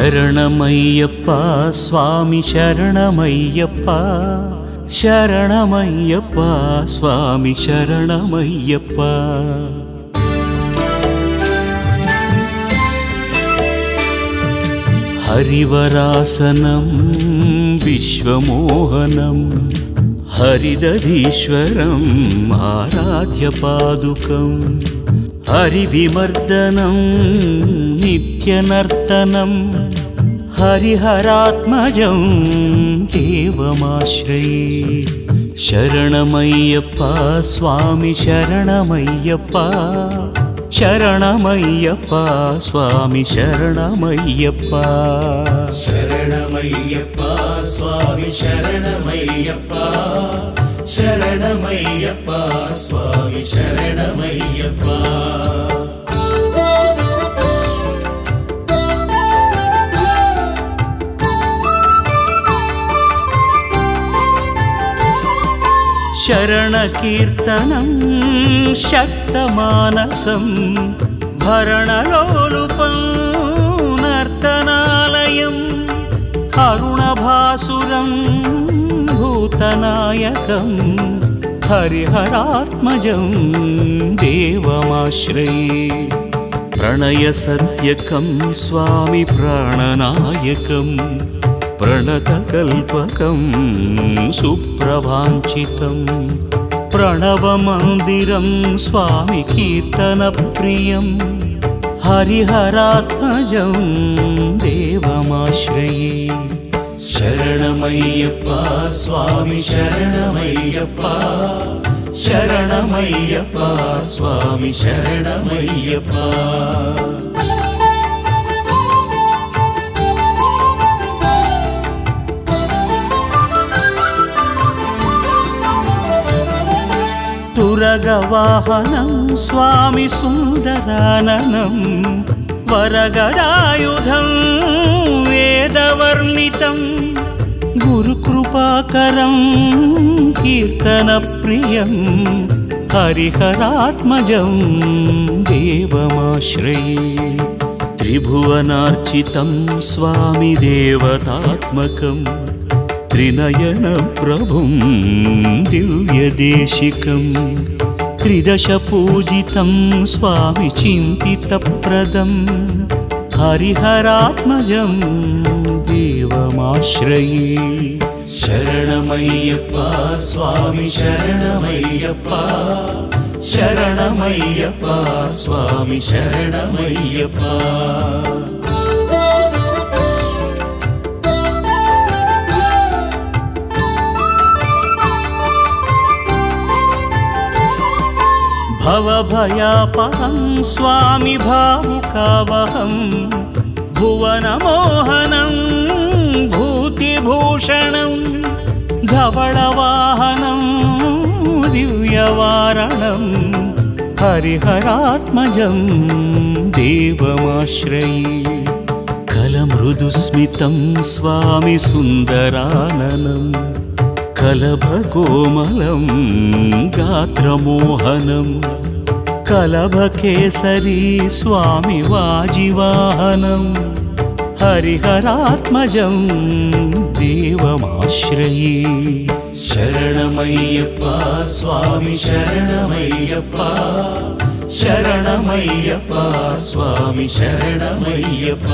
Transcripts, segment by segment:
ಶರಣಮಯ್ಯಪ್ಪ ಸ್ವಾಮಿ ಶರಣಮಯ್ಯಪ್ಪ ಶರಣಮಯ್ಯಪ್ಪ ಸ್ವಾಮಿ ಶರಣಮಯ್ಯಪ್ಪ हरिवरासनं विश्वमोहनं हरिदधीश्वरम् आराध्यपादुकं हरिविमर्दनं नित्यनर्तनं हरिहरात्मजं देवमाश्रये शरणमय्यप्पा स्वामि शरणमय्यप्पा ಶರಣಮಯ್ಯಪ್ಪ ಸ್ವಾಮಿ ಶರಣಮಯ್ಯಪ್ಪ ಶರಣಮಯ್ಯಪ್ಪ ಸ್ವಾಮಿ ಶರಣಮಯ್ಯಪ್ಪ ಶರಣಮಯ್ಯಪ್ಪ ಸ್ವಾಮಿ ಶರಣಮಯ್ಯಪ್ಪ शरणकीर्तनं शक्तमानसं भरणलोलुपं नर्तनालयम् अरुणभासुरं भूतनायकं हरिहरात्मजं देवमाश्रये प्रणयसत्यकं स्वामि प्राणनायकम् प्रणतकल्पकं सुप्रवाञ्छितं प्रणवमन्दिरं स्वामि कीर्तनप्रियं हरिहरात्मजं देवमाश्रये ಶರಣಮಯ್ಯಪ್ಪ ಸ್ವಾಮಿ ಶರಣಮಯ್ಯಪ್ಪ ಶರಣಮಯ್ಯಪ್ಪ ಸ್ವಾಮಿ ಶರಣಮಯ್ಯಪ್ಪ तुरगवाहनं स्वामि सुन्दराननं वरगरायुधं वेदवर्णितं गुरुकृपाकरं कीर्तनप्रियं हरिहरात्मजं देवमाश्रये त्रिभुवनार्चितं स्वामि देवतात्मकम् त्रिनयनप्रभुं दिव्यदेशिकं त्रिदशपूजितं स्वामि चिन्तितप्रदं हरिहरात्मजं देवमाश्रये ಶರಣಮಯ್ಯಪ್ಪ ಸ್ವಾಮಿ ಶರಣಮಯ್ಯಪ್ಪ ಶರಣಮಯ್ಯಪ್ಪ ಸ್ವಾಮಿ ಶರಣಮಯ್ಯಪ್ಪ भवभयापहं स्वामि भावुकावहं भुवनमोहनं भूतिभूषणं धवळवाहनं दिव्यवारणं हरिहरात्मजं देवमाश्रये कलमृदुस्मितं स्वामि सुन्दराननम् कलभकोमलं गात्रमोहनं कलभकेसरी स्वामि वाजिवाहनं हरिहरात्मजं देवमाश्रये ಶರಣಮಯ್ಯಪ್ಪ ಸ್ವಾಮಿ ಶರಣಮಯ್ಯಪ್ಪ ಶರಣಮಯ್ಯಪ್ಪ ಸ್ವಾಮಿ ಶರಣಮಯ್ಯಪ್ಪ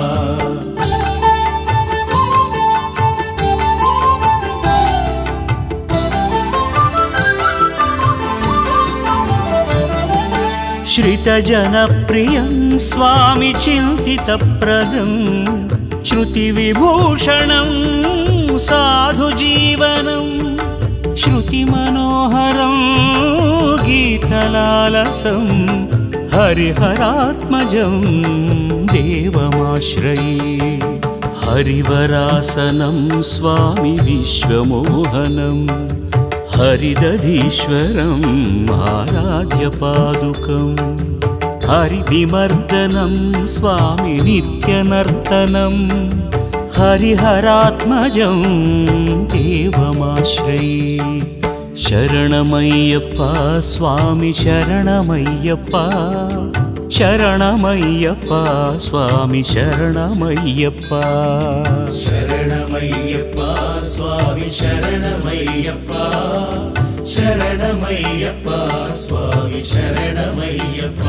श्रितजनप्रियं स्वामि चिन्तितप्रदं श्रुतिविभूषणं साधुजीवनं श्रुतिमनोहरं गीतलालसं हरिहरात्मजं देवमाश्रये हरिवरासनं स्वामि विश्वमोहनम् हरिदधीश्वरम् आराध्यपादुकम् हरिविमर्दनं स्वामि नित्यनर्तनं हरिहरात्मजं देवमाश्रये शरणमय्यप्प स्वामि शरणमय्यप्प ಶರಣಮಯ್ಯಪ್ಪ ಸ್ವಾಮಿ ಶರಣಮಯ್ಯಪ್ಪ ಶರಣಮಯ್ಯಪ್ಪ ಸ್ವಾಮಿ ಶರಣಮಯ್ಯಪ್ಪ ಶರಣಮಯ್ಯಪ್ಪ ಸ್ವಾಮಿ ಶರಣಮಯ್ಯಪ್ಪ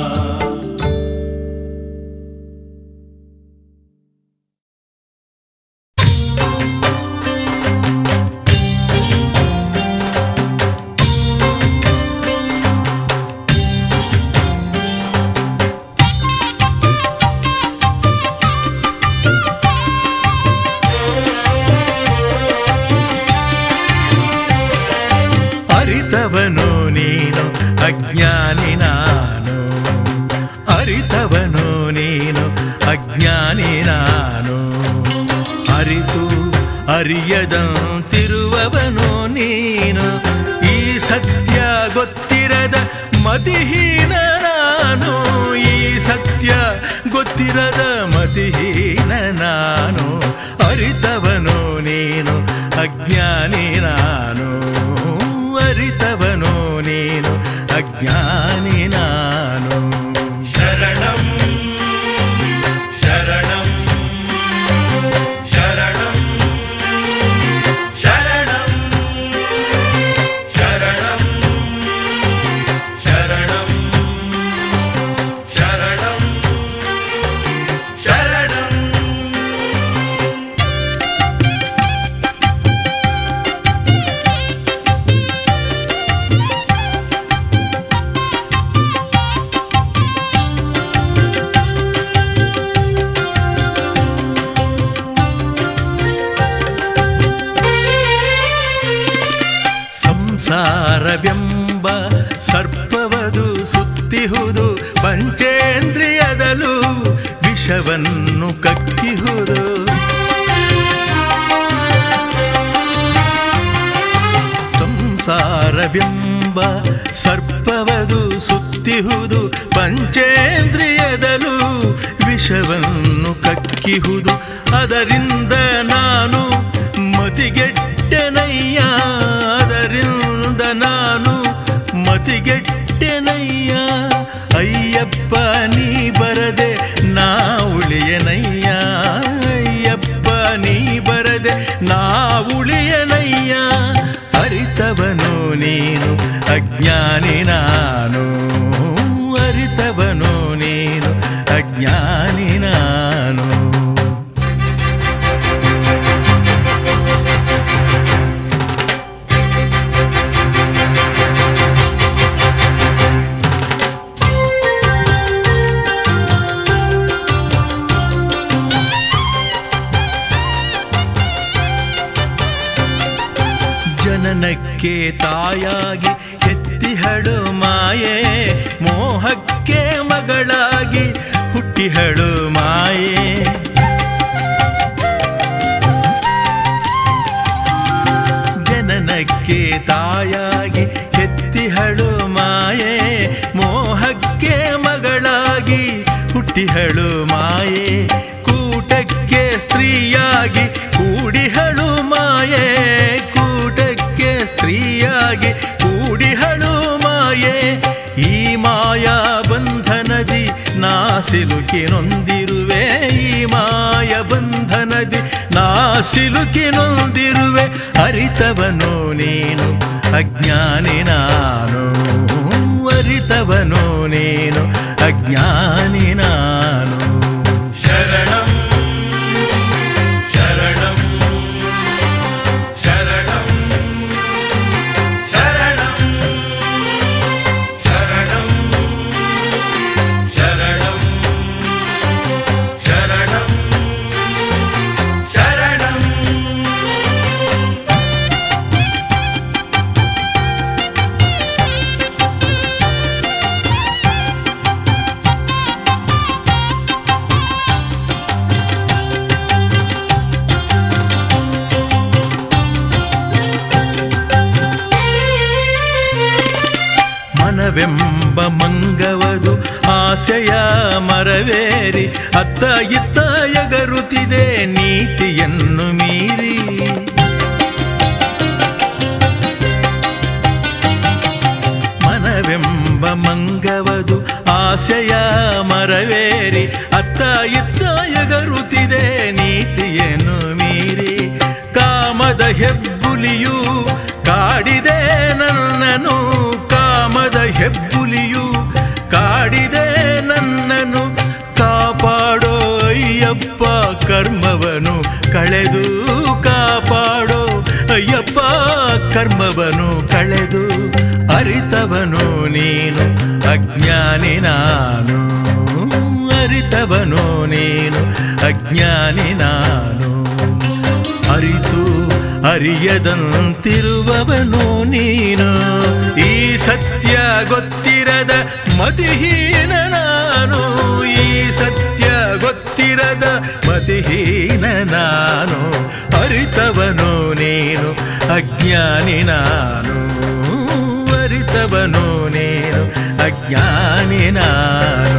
ಅರಿತವನು ನೀನು ಅಜ್ಞಾನಿ ನಾನು ಅರಿತವನು ನೀನು ಅಜ್ಞಾನಿ ನಾನು ಅರಿತು ಅರಿಯದಂತಿರುವವನು ನೀನು ಈ ಸತ್ಯ ಗೊತ್ತಿರದ ಮತಿಹೀನ ನಾನು ಈ ಸತ್ಯ ಗೊತ್ತಿರದ ಮತಿಹೀನ ನಾನು ಅರಿತವನು ನೀನು ಅಜ್ಞಾನಿ ನಾನು ಅರಿತವನು ನೀನು ಅಜ್ಞಾನಿ ನಾನು ಶರಣಂ ಶರಣಂ ಶರಣಂ ಶರಣಂ ಶರಣಂ ಶರಣಂ ಶರಣಂ ಶರಣಂ ಸಂಸಾರವೆಂಬ ಸರ್ಪವದು ಸುತ್ತಿಹುದು ಪಂಚೇಂದ್ರಿಯದಲು ವಿಷವನ್ನು ಕಕ್ಕಿಹುದು ಸಂಸಾರವೆಂಬ ಸರ್ಪವದು ಸುತ್ತಿಹುದು ಪಂಚೇಂದ್ರಿಯದಲು ವಿಷವನ್ನು ಕಕ್ಕಿಹುದು ಅದರಿಂದ ನಾನು ಮತಿಗೆಟ್ಟೆನಯ್ಯ ಅದರಿಂದ ನಾನು ಮತಿಗೆಟ್ಟೆನಯ್ಯ ಅಯ್ಯಪ್ಪ ನೀ ಬರದೆ ನಾ ಉಳಿಯನಯ್ಯ ಅಯ್ಯಪ್ಪ ನೀ ಬರದೆ ನಾ ಉಳಿಯನಯ್ಯ ಅರಿತವನು ನೀನು ಅಜ್ಞಾನಿ ನಾನು ಅರಿತವನು ನೀನು ಅಜ್ಞಾನಿ ನಾನು ಜನನಕ್ಕೆ ತಾಯಾಗಿ ಎತ್ತಿಹಳು ಮಾಯೆ ಮೋಹಕ್ಕೆ ಮಗಳಾಗಿ ಹುಟ್ಟಿಹಳು ಮಾಯೆ ಜನನಕ್ಕೆ ತಾಯಾಗಿ ಎತ್ತಿಹಳು ಮಾಯೆ ಮೋಹಕ್ಕೆ ಮಗಳಾಗಿ ಹುಟ್ಟಿಹಳು ಮಾಯೆ ಕೂಟಕ್ಕೆ ಸ್ತ್ರೀಯಾಗಿ ಕೂಡಿಹಳು ಮಾಯೆ ಕೂಟಕ್ಕೆ ಸ್ತ್ರೀಯಾಗಿ ಕೂಡಿಹಳು ಮಾಯೆ ಈ ಮಾಯಾ ಬಂಧನದಿ ನಾ ಸಿಲುಕಿ ನೊಂದಿರುವೆ ಈ ಮಾಯ ಬಂಧನದಿ ನಾ ಸಿಲುಕಿ ನೊಂದಿರುವೆ ಅರಿತವನು ನೀನು ಅಜ್ಞಾನಿ ನಾನು ಅರಿತವನು ನೀನು ಅಜ್ಞಾನಿ ನಾನು ಶರಣಂ ಶರಣಂ ಶರಣಂ ಶರಣಂ ಶರಣಂ ಶರಣಂ ಶರಣಂ ಶರಣಂ ಮನವೆಂಬ ಮಂಗವದು ಆಸೆಯ ಮರವೇರಿ ಅತ್ತ ಇತ್ತ ಎಗರುತ್ತಿದೆ ನೀತಿಯನ್ನು ಮೀರಿ ಮನವೆಂಬ ಮಂಗವದು ಆಸೆಯ ಮರವೇರಿ ಅತ್ತ ಇತ್ತ ಎಗರುತ್ತಿದೆ ನೀತಿಯನ್ನು ಮೀರಿ ಕಾಮದ ಹೆಬ್ಬುಲಿಯು ಕಾಡಿದೆ ನನ್ನನು ಕಾಮದ ಹೆಬ್ಬುಲಿಯು ಕಾಡಿದೆ ನನ್ನನು ಕಾಪಾಡೋ ಅಯ್ಯಪ್ಪ ಕರ್ಮವನು ಕಳೆದು ಕಾಪಾಡೋ ಅಯ್ಯಪ್ಪ ಕರ್ಮವನು ಕಳೆದು ಅರಿತವನು ನೀನು ಅಜ್ಞಾನಿ ನಾನು ಅರಿತವನು ನೀನು ಅಜ್ಞಾನಿ ನಾನು ಅರಿತು ಅರಿಯದಂತಿರುವವನು ನೀನು ಈ ಸತ್ಯ ಗೊತ್ತಿರದ ಮತಿಹೀನ ನಾನು ಈ ಸತ್ಯ ಗೊತ್ತಿರದ ಮತಿಹೀನ ನಾನು ಅರಿತವನು ನೀನು ಅಜ್ಞಾನಿ ನಾನು ಅರಿತವನು ನೀನು ಅಜ್ಞಾನಿ ನಾನು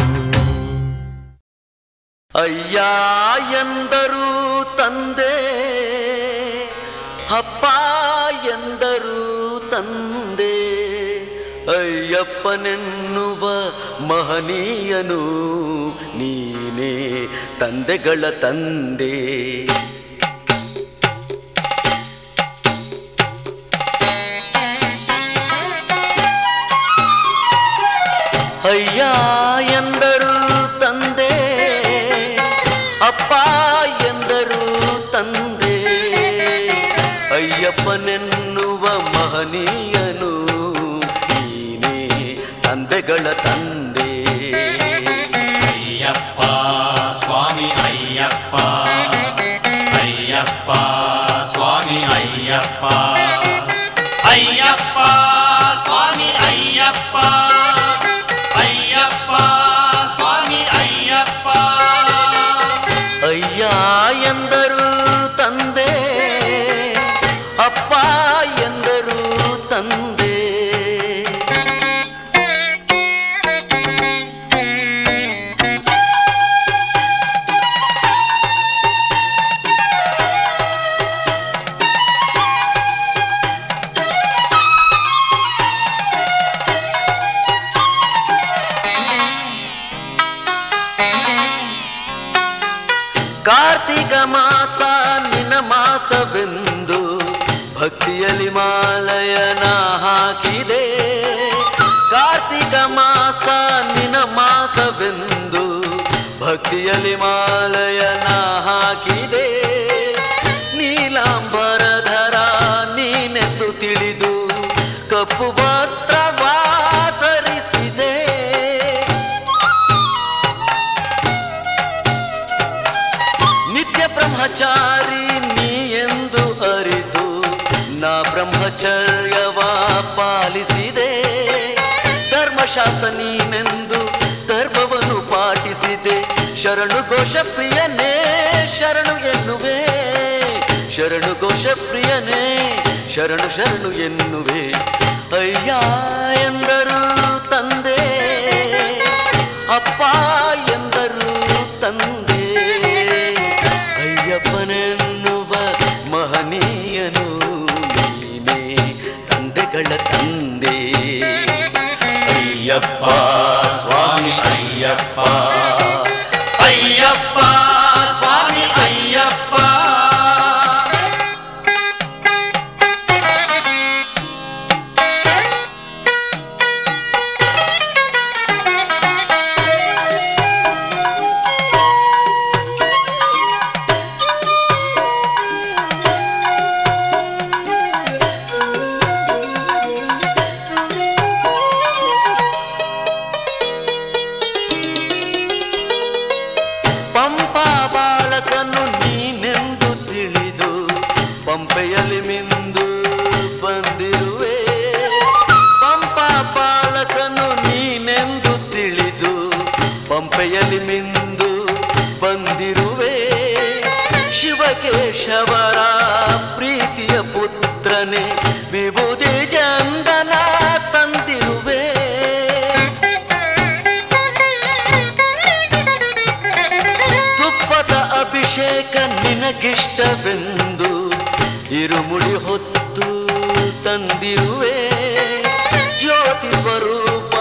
ಅಯ್ಯ ಎಂದರು ತಂದೆ ಅಪ್ಪ ಎಂದರು ತಂದೆ ಅಯ್ಯಪ್ಪನೆನ್ನುವ ಮಹನೀಯನು ನೀನೇ ತಂದೆಗಳ ತಂದೆ ಅಯ್ಯ ಎಂದರು ತಂದೆ ಅಪ್ಪ ಎಂದರು ತಂದೆ ಅಯ್ಯಪ್ಪನೆನ್ನುವ ಮಹನೀಯನು ನೀನೇ ತಂದೆಗಳ ತಂದೆ ಅಯ್ಯಪ್ಪ ಸ್ವಾಮಿ ಅಯ್ಯಪ್ಪ ಅಯ್ಯಪ್ಪ ಸ್ವಾಮಿ ಅಯ್ಯಪ್ಪ ಅಯ್ಯಪ್ಪ ಸ್ವಾಮಿ ಅಯ್ಯಪ್ಪ ಅಯ್ಯಪ್ಪ ಸ್ವಾಮಿ ಅಯ್ಯಪ್ಪ ಅಯ್ಯ ಎಂದರು ತಂದೆ ಅಪ್ಪ ಎಂದರು ತಂದೆ ಕಾರ್ತಿಕ ಮಾಸ ನಿನ್ನ ಮಾಸವೆಂದು ಭಕ್ತಿಯಲ್ಲಿ ಮಾಲಯನ ಹಾಕಿದೆ ಕಾರ್ತಿಕ ಮಾಸ ನಿನ್ನ ಮಾಸವೆಂದು ಭಕ್ತಿಯಲ್ಲಿ ಮಾಲಯನ ಹಾಕಿದೆ ನೀಲಾಂಬರಧರ ನೀನೆಂದು ತಿಳಿದು ಕಪ್ಪು ವಸ್ತ್ರವಾ ಧರಿಸಿದೆ ನಿತ್ಯ ಬ್ರಹ್ಮಚಾರಿ ನೀ ಎಂದು ಅರಿತು ನಾ ಬ್ರಹ್ಮಚರ್ಯವ ಪಾಲಿಸಿದೆ ಧರ್ಮಶಾಸ್ತ್ರ ನೀನೆಂದು ಧರ್ಮವನ್ನು ಪಾಟಿಸಿದೆ ಶರಣು ಘೋಷ ಪ್ರಿಯನೇ ಶರಣು ಎನ್ನುವೆ ಶರಣು ಘೋಷ ಪ್ರಿಯನೇ ಶರಣು ಶರಣು ಎನ್ನುವೆ ಅಯ್ಯ ಎಂದರು ತಂದೆ ಅಪ್ಪ ಎಂದರು ತಂದೆ ಅಯ್ಯಪ್ಪನೆನ್ನುವ ಮಹನೀಯನು ನೀನೇ ತಂದೆಗಳ ತಂದೆ ಅಯ್ಯಪ್ಪ ಸ್ವಾಮಿ ಅಯ್ಯಪ್ಪ ಅಯ್ಯಪ್ಪ ಸ್ವಾಮಿ ಅಯ್ಯಪ್ಪ ಪಂಪಾ ಬಾಲಕನು ನೀನೆಂದು ತಿಳಿದು ಪಂಪೆಯಲ್ಲಿ ಮಿಂದು ಬಂದಿರುವೆ ಪಂಪಾ ಬಾಲಕನು ನೀನೆಂದು ತಿಳಿದು ಪಂಪೆಯಲ್ಲಿ ಮಿಂದು ಬಂದಿರುವೆ ಶಿವಕೇಶವರ ಪ್ರೀತಿಯ ಪುತ್ರನೇ ವಿಭೂತಿ ಚಂದನ ತಂದಿರುವೆ ತುಪ್ಪದ ಅಭಿಷೇಕ ನಿನಗಿಷ್ಟವೆಂದು ಇರುಮುಡಿ ಹೊತ್ತು ತಂದಿರುವೆ ಜ್ಯೋತಿ ಸ್ವರೂಪ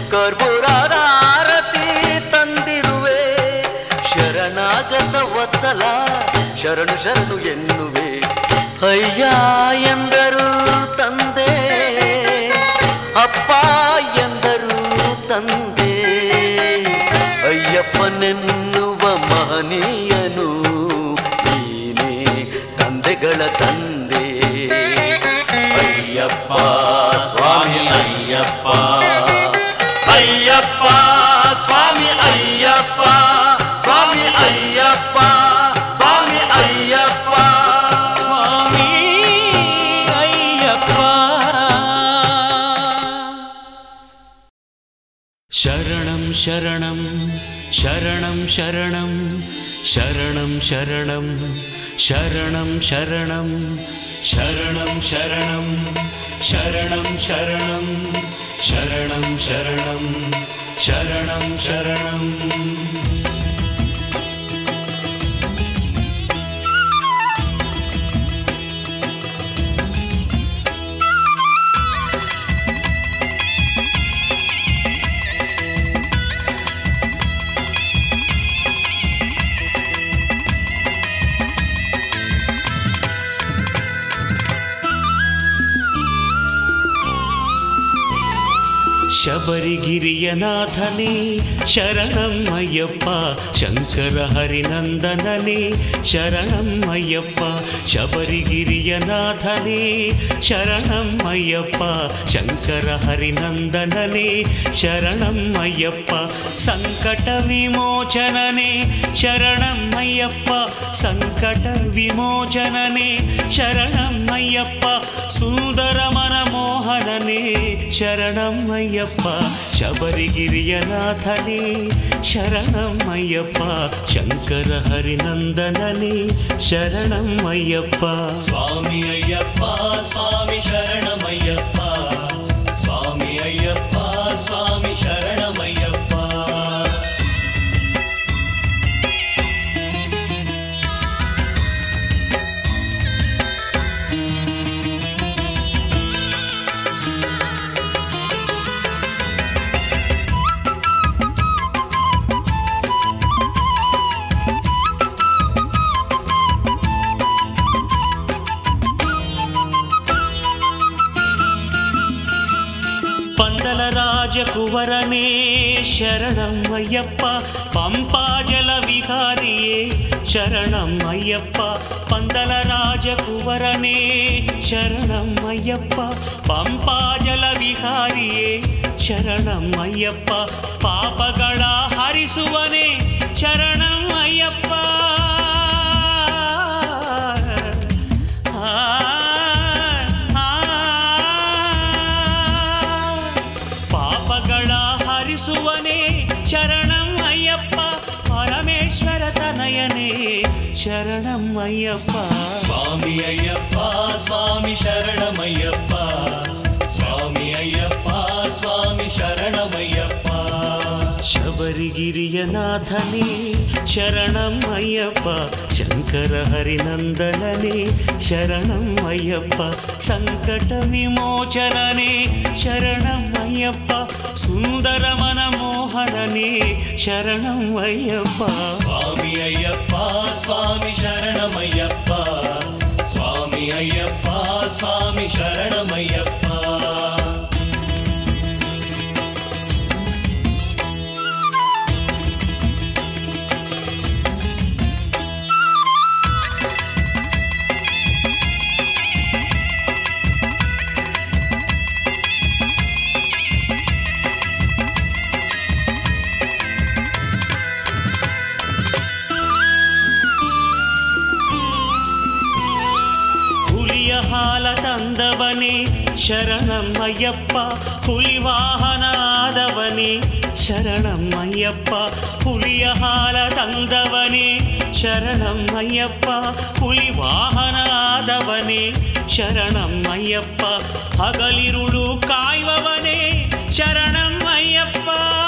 ಕರ್ಪೂರಾರತಿ ತಂದಿರುವೆ ಶರಣಾಗತ ವತ್ಸಲ ಶರಣು ಶರಣು ಎನ್ನುವೆ ಅಯ್ಯ ಎಂದರು ತಂದೆ ಅಪ್ಪ ಎಂದರು ತಂದೆ ಅಯ್ಯಪ್ಪನೆನ್ನುವ ಮಹನೀಯನು ನೀನೇ ತಂದೆಗಳ ತಂದೆ ಅಯ್ಯಪ್ಪ ಸ್ವಾಮಿ ಅಯ್ಯಪ್ಪ ಅಯ್ಯಪ್ಪ ಸ್ವಾಮಿ ಅಯ್ಯಪ್ಪ ಸ್ವಾಮಿ ಅಯ್ಯಪ್ಪ ಸ್ವಾಮಿ ಅಯ್ಯಪ್ಪ ಸ್ವಾಮಿ ಅಯ್ಯಪ್ಪ ಶರಣಂ ಶರಣಂ ಶರಣಂ ಶರಣಂ ಶರಣಂ ಶರಣಂ ಶರಣಂ ಶರಣಂ ಶರಣಂ ಶರಣಂ ಶರಣಂ ಶರಣಂ ಶರಣಂ ಶರಣಂ ಶರಣಂ ಶರಣಂ ಶಬರಿಗಿರಿಯ ನಾಥನೇ ಶರಣಂ ಅಯ್ಯಪ್ಪ ಶಂಕರ ಹರಿನಂದನನೇ ಶರಣಂ ಅಯ್ಯಪ್ಪ ಶಬರಿಗಿರಿಯ ನಾಥನೇ ಶರಣಂ ಅಯ್ಯಪ್ಪ ಶಂಕರ ಹರಿನಂದನನೇ ಶರಣಂ ಅಯ್ಯಪ್ಪ ಸಂಕಟ ವಿಮೋಚನನೇ ಶರಣಂ ಅಯ್ಯಪ್ಪ ಸಂಕಟ ವಿಮೋಚನನೇ ಶರಣಂ ಅಯ್ಯಪ್ಪ ಸುಂದರ ಮನಮೋಹನನೇ ಶರಣಂ ಅಯ್ಯಪ್ಪ ಶಬರಿಗಿರಿಯ ನಾಥನೇ ಶರಣಂ ಅಯ್ಯಪ್ಪ ಶಂಕರ ಹರಿನಂದನನೇ ಶರಣಂ ಅಯ್ಯಪ್ಪ ಸ್ವಾಮಿ ಅಯ್ಯಪ್ಪ ಸ್ವಾಮಿ ಶರಣಮಯ್ಯಪ್ಪ ಸ್ವಾಮಿ ಅಯ್ಯಪ್ಪ ಸ್ವಾಮಿ ಶರಣಮಯ್ಯಪ್ಪ ಪಂದಲ ರಾಜಕುವರನೇ ಶರಣಂ ಅಯ್ಯಪ್ಪ ಪಂಪಾಜಲ ವಿಹಾರಿಯೇ ಶರಣಂ ಅಯ್ಯಪ್ಪ ಪಂದಲ ರಾಜಕುವರನೇ ಶರಣಂ ಅಯ್ಯಪ್ಪ ಪಂಪಾಜಲ ವಿಹಾರಿಯೇ ಶರಣಂ ಅಯ್ಯಪ್ಪ ಪಾಪಗಳ ಹರಿಸುವನೇ ಶರಣಂ ಅಯ್ಯಪ್ಪ ಆ, ಆ, ಪಾಪಗಳ ಹರಿಸುವನೇ ಶರಣಂ ಅಯ್ಯಪ್ಪ ಪರಮೇಶ್ವರ ತನಯನೇ ಶರಣಂ ಅಯ್ಯಪ್ಪ ಸ್ವಾಮಿ ಅಯ್ಯಪ್ಪ ಸ್ವಾಮಿ ಶರಣಮಯ್ಯಪ್ಪ ಸ್ವಾಮಿ ಅಯ್ಯಪ್ಪ ಸ್ವಾಮಿ ಶರಣಮಯ್ಯಪ್ಪ ಶಬರಿಗಿರಿಯ ನಾಥನೇ ಶರಣಂ ಅಯ್ಯಪ್ಪ ಶಂಕರ ಹರಿನಂದನನೇ ಶರಣಂ ಅಯ್ಯಪ್ಪ ಸಂಕಟ ವಿಮೋಚನನೇ ಶರಣಂ ಅಯ್ಯಪ್ಪ ಸುಂದರ ಮನಮೋಹನನೇ ಶರಣಂ ಅಯ್ಯಪ್ಪ ಸ್ವಾಮಿ ಅಯ್ಯಪ್ಪ ಸ್ವಾಮಿ ಶರಣಮಯ್ಯಪ್ಪ ಸ್ವಾಮಿ ಅಯ್ಯಪ್ಪ ಸ್ವಾಮಿ ಶರಣಮಯ್ಯಪ್ಪ ಹುಲಿಯ ಹಾಲ ತಂದವನೇ ಶರಣಂ ಅಯ್ಯಪ್ಪ ಹುಲಿ ವಾಹನ ಆದವನೇ ಶರಣಂ ಅಯ್ಯಪ್ಪ ಹುಲಿಯ ಹಾಲ ತಂದವನೇ ಶರಣಂ ಅಯ್ಯಪ್ಪ ಹುಲಿ ವಾಹನ ಆದವನೇ ಶರಣಂ ಅಯ್ಯಪ್ಪ ಹಗಲಿರುಳು ಕಾಯುವವನೇ ಶರಣಂ ಅಯ್ಯಪ್ಪ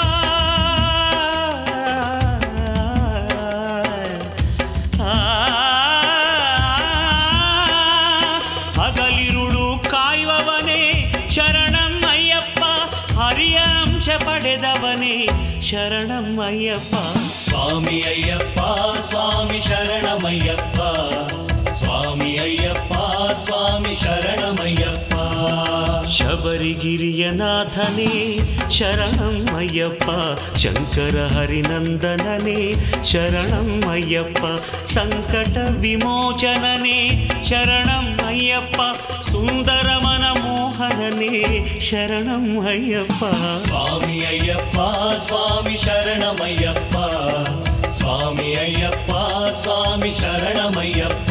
ಆ, ಹಗಲಿರುಳು ಕಾಯುವವನೇ ಶರಣಂ ಅಯ್ಯಪ್ಪ ಹರಿಯ ಅಂಶ ಪಡೆದ ಅಯ್ಯಪ್ಪ ಸ್ವಾಮಿ ಅಯ್ಯಪ್ಪ ಸ್ವಾಮಿ ಶರಣಮಯ್ಯಪ್ಪ ಸ್ವಾಮಿ ಅಯ್ಯಪ್ಪ ಸ್ವಾಮಿ ಶರಣಮಯ್ಯಪ್ಪ ಶಬರಿಗಿರಿಯ ನಾಥನೇ ಶರಣಂ ಅಯ್ಯಪ್ಪ ಶಂಕರ ಹರಿನಂದನನೇ ಶರಣಂ ಅಯ್ಯಪ್ಪ ಸಂಕಟ ವಿಮೋಚನನೇ ಶರಣಂ ಅಯ್ಯಪ್ಪ ಸುಂದರ ಮನ ಮೋಹನನೇ ಶರಣಂ ಅಯ್ಯಪ್ಪ ಸ್ವಾಮಿ ಅಯ್ಯಪ್ಪ ಸ್ವಾಮಿ ಶರಣಮಯ್ಯಪ್ಪ ಸ್ವಾಮಿ ಅಯ್ಯಪ್ಪ ಸ್ವಾಮಿ ಶರಣಮಯ್ಯಪ್ಪ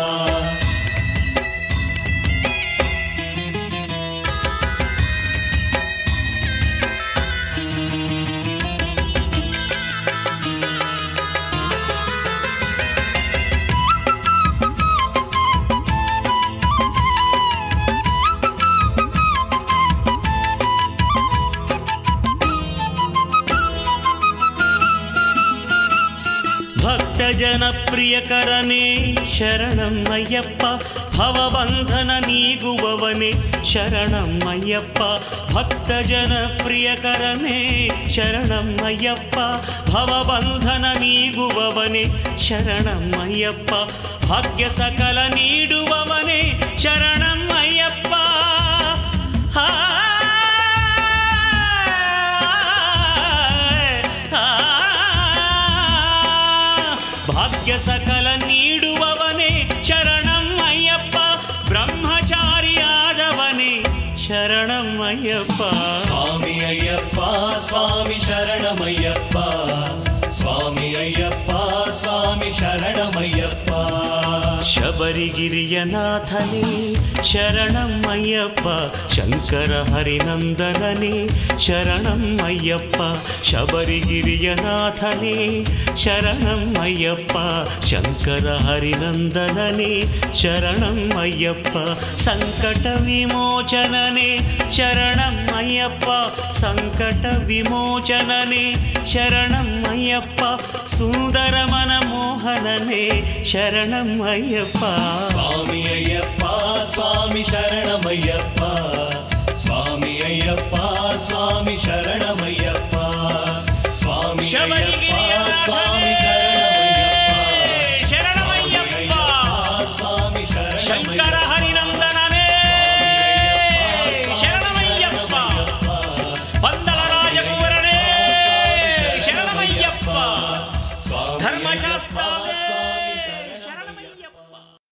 ಭಕ್ತ ಜನಪ್ರಿಯಕರನೇ ಶರಣಂ ಅಯ್ಯಪ್ಪ ಭವಬಂಧನ ನೀಗುವವನೇ ಶರಣಂ ಅಯ್ಯಪ್ಪ ಭಕ್ತ ಜನಪ್ರಿಯಕರನೇ ಶರಣಂ ಅಯ್ಯಪ್ಪ ಭವಬಂಧನ ನೀಗುವವನೇ ಶರಣಂ ಅಯ್ಯಪ್ಪ ಭಾಗ್ಯ ಸಕಲ ನೀಡುವವನೇ ಶರಣಂ ಅಯ್ಯಪ್ಪ ಆ ಭಾಗ್ಯ ಸಕಲ ನೀಡುವವನೇ ಶರಣಂ ಅಯ್ಯಪ್ಪ ಬ್ರಹ್ಮಚಾರಿಯಾದವನೇ ಶರಣಂ ಅಯ್ಯಪ್ಪ ಸ್ವಾಮಿ ಅಯ್ಯಪ್ಪ ಸ್ವಾಮಿ ಶರಣಮಯ್ಯಪ್ಪ ಸ್ವಾಮಿ ಅಯ್ಯಪ್ಪ ಸ್ವಾಮಿ ಶರಣಮಯ್ಯಪ್ಪ ಶಬರಿಗಿರಿಯ ನಾಥನೇ ಶರಣಂ ಅಯ್ಯಪ್ಪ ಶಂಕರ ಹರಿನಂದನನೇ ಶರಣಂ ಅಯ್ಯಪ್ಪ ಶಬರಿಗಿರಿಯ ನಾಥನೇ ಶರಣಂ ಅಯ್ಯಪ್ಪ ಶಂಕರ ಹರಿನಂದನನೇ ಶರಣಂ ಅಯ್ಯಪ್ಪ ಸಂಕಟ ವಿಮೋಚನನೇ ಶರಣಂ ಅಯ್ಯಪ್ಪ ಸಂಕಟ ವಿಮೋಚನನೇ ಶರಣಂ ಅಯ್ಯಪ್ಪ ಸುಂದರ ಮನ ಮೋಹನನೇ ಶರಣಂ ಅಯ್ಯಪ್ಪ ಸ್ವಾಮಿ ಅಯ್ಯಪ್ಪ ಸ್ವಾಮಿ ಶರಣಮಯ್ಯಪ್ಪ ಸ್ವಾಮಿ ಅಯ್ಯಪ್ಪ ಸ್ವಾಮಿ ಶರಣಮಯ್ಯಪ್ಪ ಸ್ವಾಮಿ ಅಯ್ಯಪ್ಪ ಶಬರಿಗಿರಿಯ ಸ್ವಾಮಿ ಶರಣಮಯ್ಯಪ್ಪ ಸ್ವಾಮಿ ಶರಣಮಯ್ಯಪ್ಪ ಶಂಕರ ಶಂಕರ ಹರಿನಂದನನೇ ಶರಣಮಯ್ಯಪ್ಪ ಪಂದಳ ರಾಜಕುವರನೇ ಶರಣಮಯ್ಯಪ್ಪ ಧರ್ಮಶಾಸ್ತ್ರವೇ ಶರಣಮಯ್ಯಪ್ಪ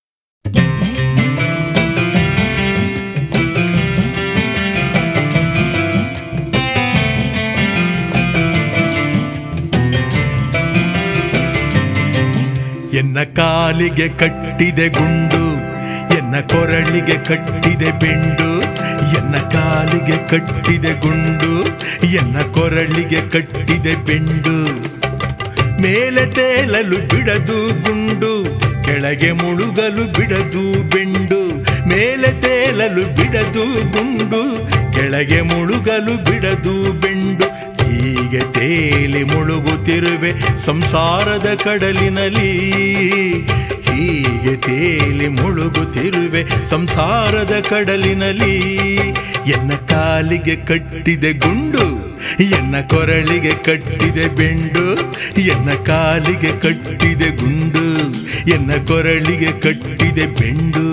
ಎನ್ನ ಕಾಲಿಗೆ ಕಟ್ಟಿದೆ ಗುಂಡು ಎನ್ನ ಕೊರಳಿಗೆ ಕಟ್ಟಿದೆ ಬೆಂಡು ಎನ್ನ ಕಾಲಿಗೆ ಕಟ್ಟಿದೆ ಗುಂಡು ಎನ್ನ ಕೊರಳಿಗೆ ಕಟ್ಟಿದೆ ಬೆಂಡು ಮೇಲೆ ತೇಲಲು ಬಿಡದು ಗುಂಡು ಕೆಳಗೆ ಮುಳುಗಲು ಬಿಡದು ಬೆಂಡು ಮೇಲೆ ತೇಲಲು ಬಿಡದು ಗುಂಡು ಕೆಳಗೆ ಮುಳುಗಲು ಬಿಡದು ಬೆಂಡು ಹೀಗೆ ತೇಲಿ ಮುಳುಗುತ್ತಿರುವೆ ಸಂಸಾರದ ಕಡಲಿನಲ್ಲಿ ಹೀಗೆ ತೇಲಿ ಮುಳುಗುತ್ತಿರುವೆ ಸಂಸಾರದ ಕಡಲಿನಲ್ಲಿ ಎನ್ನ ಕಾಲಿಗೆ ಕಟ್ಟಿದೆ ಗುಂಡು ಎನ್ನ ಕೊರಳಿಗೆ ಕಟ್ಟಿದೆ ಬೆಂಡು ಎನ್ನ ಕಾಲಿಗೆ ಕಟ್ಟಿದೆ ಗುಂಡು ಎನ್ನ ಕೊರಳಿಗೆ ಕಟ್ಟಿದೆ ಬೆಂಡು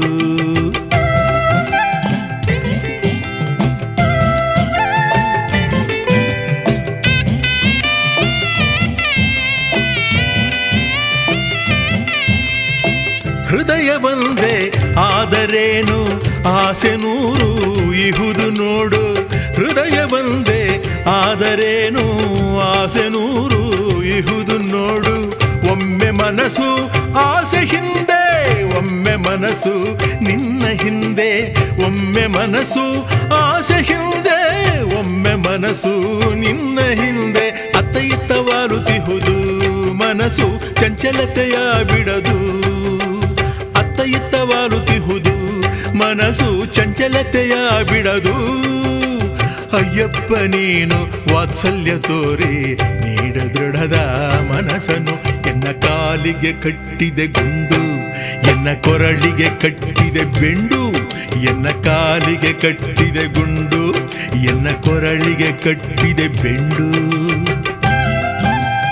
ಹೃದಯ ಒಂದೇ ಆದರೇನು ಆಸೆ ನೂರು ಇಹುದು ನೋಡು ಹೃದಯ ಒಂದೇ ಆದರೇನು ಆಸೆ ನೂರು ಇಹುದು ನೋಡು ಒಮ್ಮೆ ಮನಸ್ಸು ಆಸೆ ಹಿಂದೆ ಒಮ್ಮೆ ಮನಸ್ಸು ನಿನ್ನ ಹಿಂದೆ ಒಮ್ಮೆ ಮನಸ್ಸು ಆಸೆ ಹಿಂದೆ ಒಮ್ಮೆ ಮನಸ್ಸು ನಿನ್ನ ಹಿಂದೆ ಅತ್ತ ಇತ್ತ ವಾಲುತಿಹುದು ಮನಸ್ಸು ಚಂಚಲತೆಯ ಬಿಡದು ಅತ್ತ ಇತ್ತ ವಾಲುತಿಹುದು ಮನಸ್ಸು ಚಂಚಲತೆಯ ಬಿಡದು ಅಯ್ಯಪ್ಪ ನೀನು ವಾತ್ಸಲ್ಯ ತೋರಿ ನೀಡ ದೃಢದ ಮನಸ್ಸನ್ನು ಎನ್ನ ಕಾಲಿಗೆ ಕಟ್ಟಿದೆ ಗುಂಡು ಎನ್ನ ಕೊರಳಿಗೆ ಕಟ್ಟಿದೆ ಬೆಂಡು ಎನ್ನ ಕಾಲಿಗೆ ಕಟ್ಟಿದೆ ಗುಂಡು ಎನ್ನ ಕೊರಳಿಗೆ ಕಟ್ಟಿದೆ ಬೆಂಡು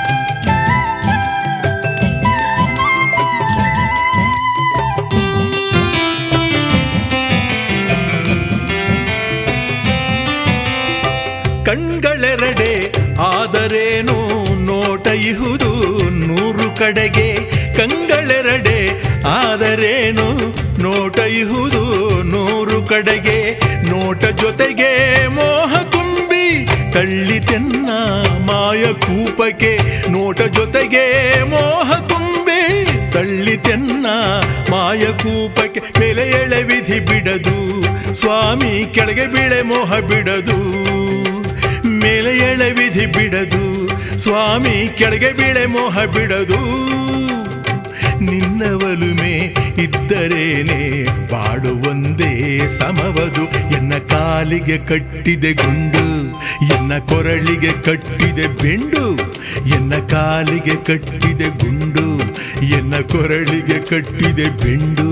ಕಣ್ಗಳೆರಡೆ ಆದರೇನು ನೋಟ ಇಹುದು ನೂರು ಕಡೆಗೆ ಕಂಗಳೆರಡೆ ಆದರೇನು ನೋಟ ಇಹುದು ನೂರು ಕಡೆಗೆ ನೋಟ ಜೊತೆಗೆ ಮೋಹ ತುಂಬಿ ತಳ್ಳಿತೆನ್ನ ಮಾಯ ಕೂಪಕ್ಕೆ ನೋಟ ಜೊತೆಗೆ ಮೋಹ ತುಂಬಿ ತಳ್ಳಿತೆನ್ನ ಮಾಯ ಕೂಪಕ್ಕೆ ಮೇಲೆ ಎಳೆ ವಿಧಿ ಬಿಡದು ಸ್ವಾಮಿ ಕೆಳಗೆ ಬೀಳೆ ಮೋಹ ಬಿಡದು ಮೇಲೆ ಎಳೆ ವಿಧಿ ಬಿಡದು ಸ್ವಾಮಿ ಕೆಳಗೆ ಬೀಳೆ ಮೋಹ ಬಿಡದು ನಿನ್ನ ಒಲುಮೆ ಇದ್ದರೇನೆ ಬಾಡುವಂದೇ ಸಮವದು ಎನ್ನ ಕಾಲಿಗೆ ಕಟ್ಟಿದೆ ಗುಂಡು ಎನ್ನ ಕೊರಳಿಗೆ ಕಟ್ಟಿದೆ ಬೆಂಡು ಎನ್ನ ಕಾಲಿಗೆ ಕಟ್ಟಿದೆ ಗುಂಡು ಎನ್ನ ಕೊರಳಿಗೆ ಕಟ್ಟಿದೆ ಬೆಂಡು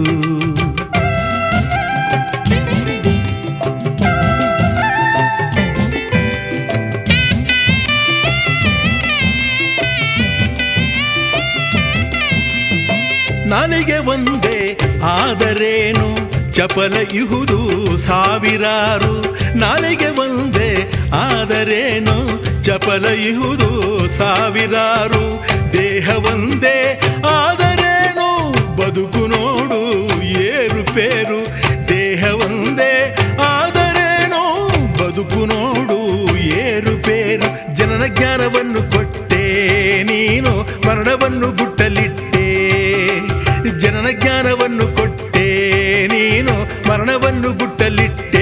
ನನಗೆ ಒಂದೇ ಆದರೇನು ಚಪಲ ಇಹುದು ಸಾವಿರಾರು ನನಗೆ ಒಂದೇ ಆದರೇನು ಚಪಲ ಇಹುದು ಸಾವಿರಾರು ದೇಹ ಒಂದೇ ಆದರೇನು ಬದುಕು ನೋಡು ಏರುಪೇರು ದೇಹ ಒಂದೇ ಆದರೇನು ಬದುಕು ನೋಡು ಏರುಪೇರು ಜನನ ಜ್ಞಾನವನ್ನು ಕೊಟ್ಟೆ ನೀನು ಮರಣವನ್ನು ಗುಟ್ಟಲಿಟ್ಟೆ ಜನನ ಜ್ಞಾನವನ್ನು ಕೊಟ್ಟೆ ನೀನು ಮರಣವನ್ನು ಗುಟ್ಟಲಿಟ್ಟೆ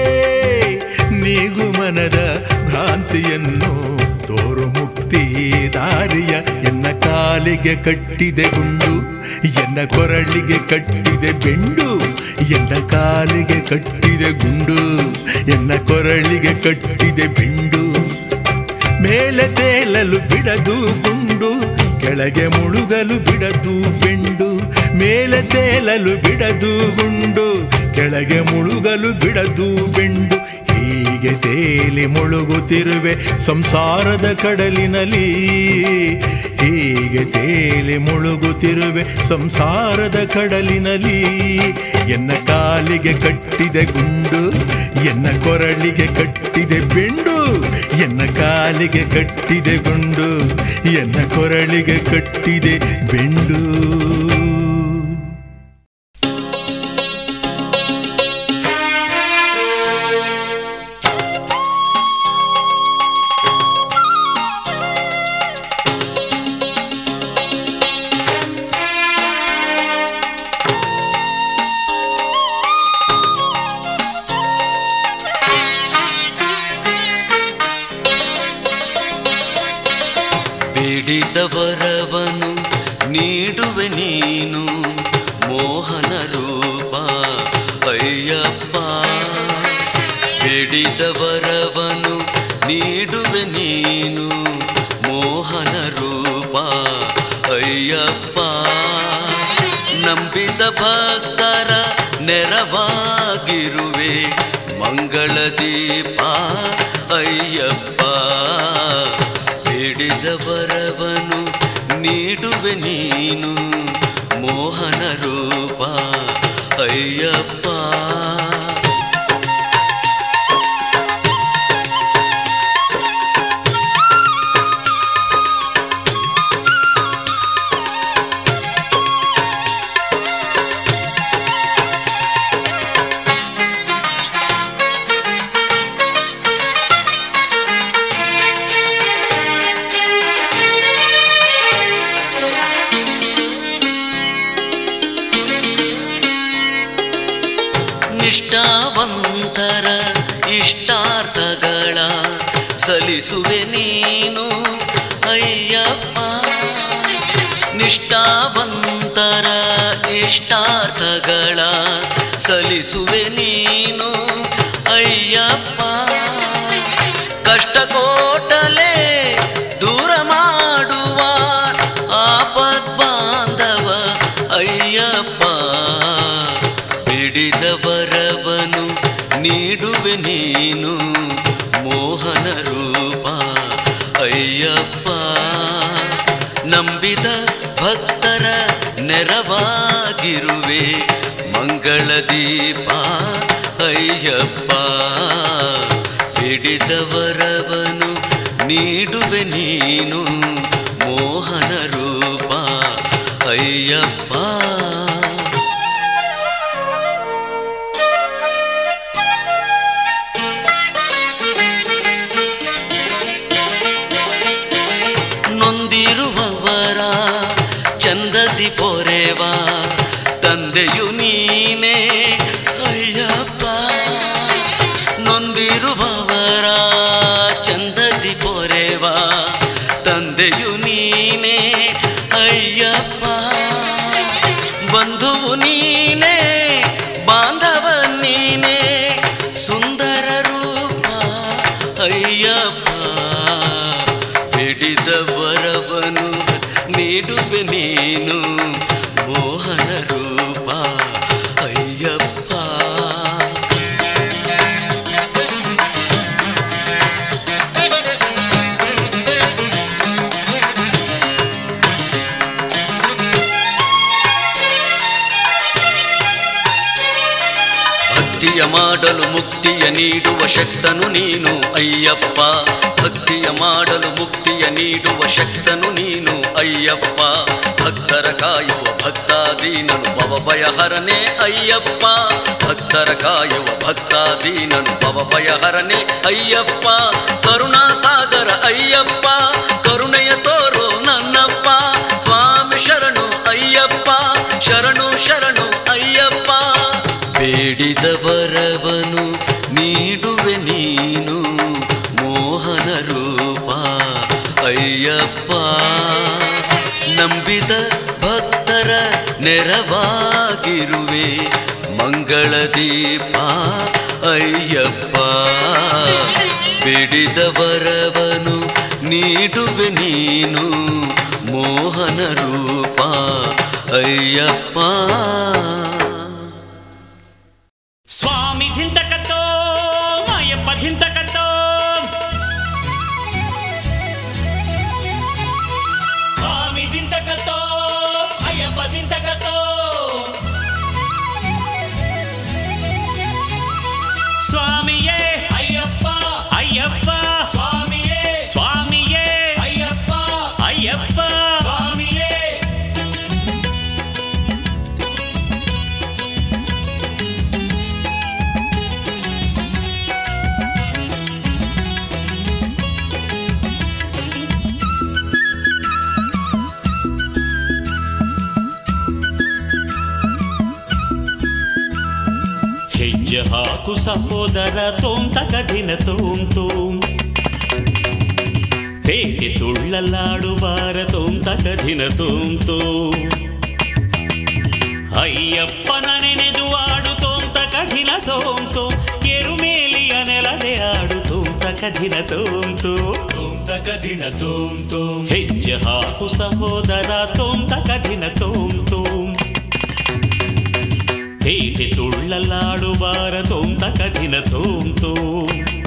ನೀಗು ಮನದ ಭ್ರಾಂತಿಯನ್ನು ತೋರು ಮುಕ್ತಿ ದಾರಿಯ ಎನ್ನ ಕಾಲಿಗೆ ಕಟ್ಟಿದೆ ಗುಂಡು ಎನ್ನ ಕೊರಳಿಗೆ ಕಟ್ಟಿದೆ ಬೆಂಡು ಎನ್ನ ಕಾಲಿಗೆ ಕಟ್ಟಿದೆ ಗುಂಡು ಎನ್ನ ಕೊರಳಿಗೆ ಕಟ್ಟಿದೆ ಬೆಂಡು ಮೇಲೆ ತೇಲಲು ಬಿಡದು ಗುಂಡು ಕೆಳಗೆ ಮುಳುಗಲು ಬಿಡದು ಬೆಂಡು ಮೇಲೆ ತೇಲಲು ಬಿಡದು ಗುಂಡು ಕೆಳಗೆ ಮುಳುಗಲು ಬಿಡದು ಬೆಂಡು ಹೀಗೆ ತೇಲಿ ಮುಳುಗುತ್ತಿರುವೆ ಸಂಸಾರದ ಕಡಲಿನಲ್ಲಿ ಹೀಗೆ ತೇಲಿ ಮುಳುಗುತ್ತಿರುವೆ ಸಂಸಾರದ ಕಡಲಿನಲ್ಲಿ ಎನ್ನ ಕಾಲಿಗೆ ಕಟ್ಟಿದೆ ಗುಂಡು ಎನ್ನ ಕೊರಳಿಗೆ ಕಟ್ಟಿದೆ ಬೆಂಡು ಎನ್ನ ಕಾಲಿಗೆ ಕಟ್ಟಿದೆ ಗುಂಡು ಎನ್ನ ಕೊರಳಿಗೆ ಕಟ್ಟಿದೆ ಬೆಂಡು ಬೇಡಿದವರವನು ನೀಡುವೆ ನೀನು ಮೋಹನ ರೂಪ ಅಯ್ಯಪ್ಪ ಬೇಡಿದವರವನು ನೀಡುವೆ ನೀನು ಮೋಹನ ರೂಪ ಅಯ್ಯಪ್ಪ ನಂಬಿದ ಭಕ್ತರ ನೆರವಾಗಿರುವೆ ಮಂಗಳ ದೀಪ ಅಯ್ಯಪ್ಪ ಬೇಡಿದವರವನು ನೀಡುವೆ ನೀನು ಮೋಹನ ರೂಪ ಅಯ್ಯಪ್ಪ ನಿಷ್ಠಾವಂತರ ಇಷ್ಟಾರ್ಥಗಳ ಸಲಿಸುವೆ ನೀನು ಅಯ್ಯಪ್ಪ ನಿಷ್ಠಾವಂತರ ಇಷ್ಟಾರ್ಥಗಳ ಸಲಿಸುವೆ ನೀನು ಅಯ್ಯಪ್ಪ ಕಷ್ಟ ಕೋಟಲೆ ದೂರ ಮಾಡುವ ಆಪದ್ ಬಾಂಧವ ಅಯ್ಯಪ್ಪ ಬಿಡಿದವರವನು ನೀಡುವೆ ನೀನು ಮೋಹನ ರೂಪ ಅಯ್ಯಪ್ಪ ನಂಬಿದ ಭಕ್ತರ ನೆರವಾಗಿರುವೆ ಮಂಗಳ ದೀಪ ಅಯ್ಯಪ್ಪ ಬೇಡಿದವರವನು ನೀಡುವೆ ನೀನು ಮೋಹನ ರೂಪ ಅಯ್ಯಪ್ಪ ನೊಂದಿರುವವರ ಚಂದದಿ ಪೊರೆವ ತಂದೆಯು ನೀನೇ ಅಯ್ಯಪ್ಪ ನೊಂದಿರುವವರ ಚಂದದಿ ಪೊರೆವ ತಂದೆಯು ನೀನೇ ಅಯ್ಯಪ್ಪ ಬಂಧುವು ನೀನೇ ಬಾಂಧವ ನೀನೇ ಸುಂದರ ರೂಪ ಅಯ್ಯಪ್ಪ ಬೇಡಿದ ವರವನು ನೀಡುವೆ ನೀನು ಮೋಹನ ರೂಪ ಅಯ್ಯಪ್ಪ ಭಕ್ತಿಯ ಮಾಡಲು ಮುಕ್ತಿಯ ನೀಡುವ ಶಕ್ತನು ನೀನು ಅಯ್ಯಪ್ಪ ಭಕ್ತಿಯ ಮಾಡಲು ಮುಕ್ತಿಯ ನೀಡುವ ಶಕ್ತನು ನೀನು ಅಯ್ಯಪ್ಪ ಭಕ್ತರ ಕಾಯುವ ಭಕ್ತಾದೀನನು ಭವಭಯಹರನೇ ಅಯ್ಯಪ್ಪ ಭಕ್ತರ ಕಾಯುವ ಭಕ್ತಾದೀನನು ಭವಭಯಹರನೇ ಅಯ್ಯಪ್ಪ ಕರುಣಾ ಸಾಗರ ಅಯ್ಯಪ್ಪ ಕರುಣೆಯ ತೋರು ನನ್ನಪ್ಪ ಸ್ವಾಮಿ ಶರಣು ಅಯ್ಯಪ್ಪ ಶರಣು ಶರಣು ಅಯ್ಯಪ್ಪ ಬೇಡಿದ ವರವನು ನೀಡುವೆ ನೀನು ಮೋಹನ ರೂಪ ಅಯ್ಯಪ್ಪ ನಂಬಿದ ಭಕ್ತರ ನೆರವಾಗಿರುವೆ ಮಂಗಳ ದೀಪ ಅಯ್ಯಪ್ಪ ಬೇಡಿದ ವರವನು ನೀಡುವೆ ನೀನು ಮೋಹನ ರೂಪ ಅಯ್ಯಪ್ಪ ಸ್ವಾಮಿ ಧಿಂತಕತೋ ಮಾಯಪ್ಪ ಧಿಂತಕತೋ ಸ್ವಾಮಿ ದಿಂತಕತೋ ಅಯ್ಯಪ್ಪ ದಿಂತಕತೋ ಸ್ವಾಮಿಯೇ ಅಯ್ಯಪ್ಪ ಅಯ್ಯಪ್ಪ ಸ್ವಾಮಿಯೇ ಸ್ವಾಮಿಯೇ ಅಯ್ಯಪ್ಪ ಅಯ್ಯಪ್ಪ ಸ್ವಾಮಿಯೇ ಹೆಜ್ಜೆ ಹಾಕು ಸಹೋದರ ತೋಂತಕ ದಿನ ತೋಂ ತೋಂ ಪೇಟೆ ತುಳ್ಳಲಾಡುವಾರ ತೋಂತಕ ದಿನ ತೋಂ ತೋಂ ಅಯ್ಯಪ್ಪನ ನೆನೆದು ಆಡು ತೋಂತಕ ದಿನ ತೋಂ ತೋಂ ಎರುಮೇಲಿಯ ನೆಲದೆ ಆಡು ತೋಂತಕ ದಿನ ತೋಂ ತೋಂ ತೋಂ ತಕ ದಿನ ತೋಂ ತೋಂ ಹೆಜ್ಜೆ ಹಾಕು ಸಹೋದರ ತೋಂತಕ ದಿನ ತೋಂ ತೋಂ ಪೇಟೆ ತುಳ್ಳಲಾಡುವಾರ ತೋಂತಕ ದಿನ ತೋಂ ತೋಂ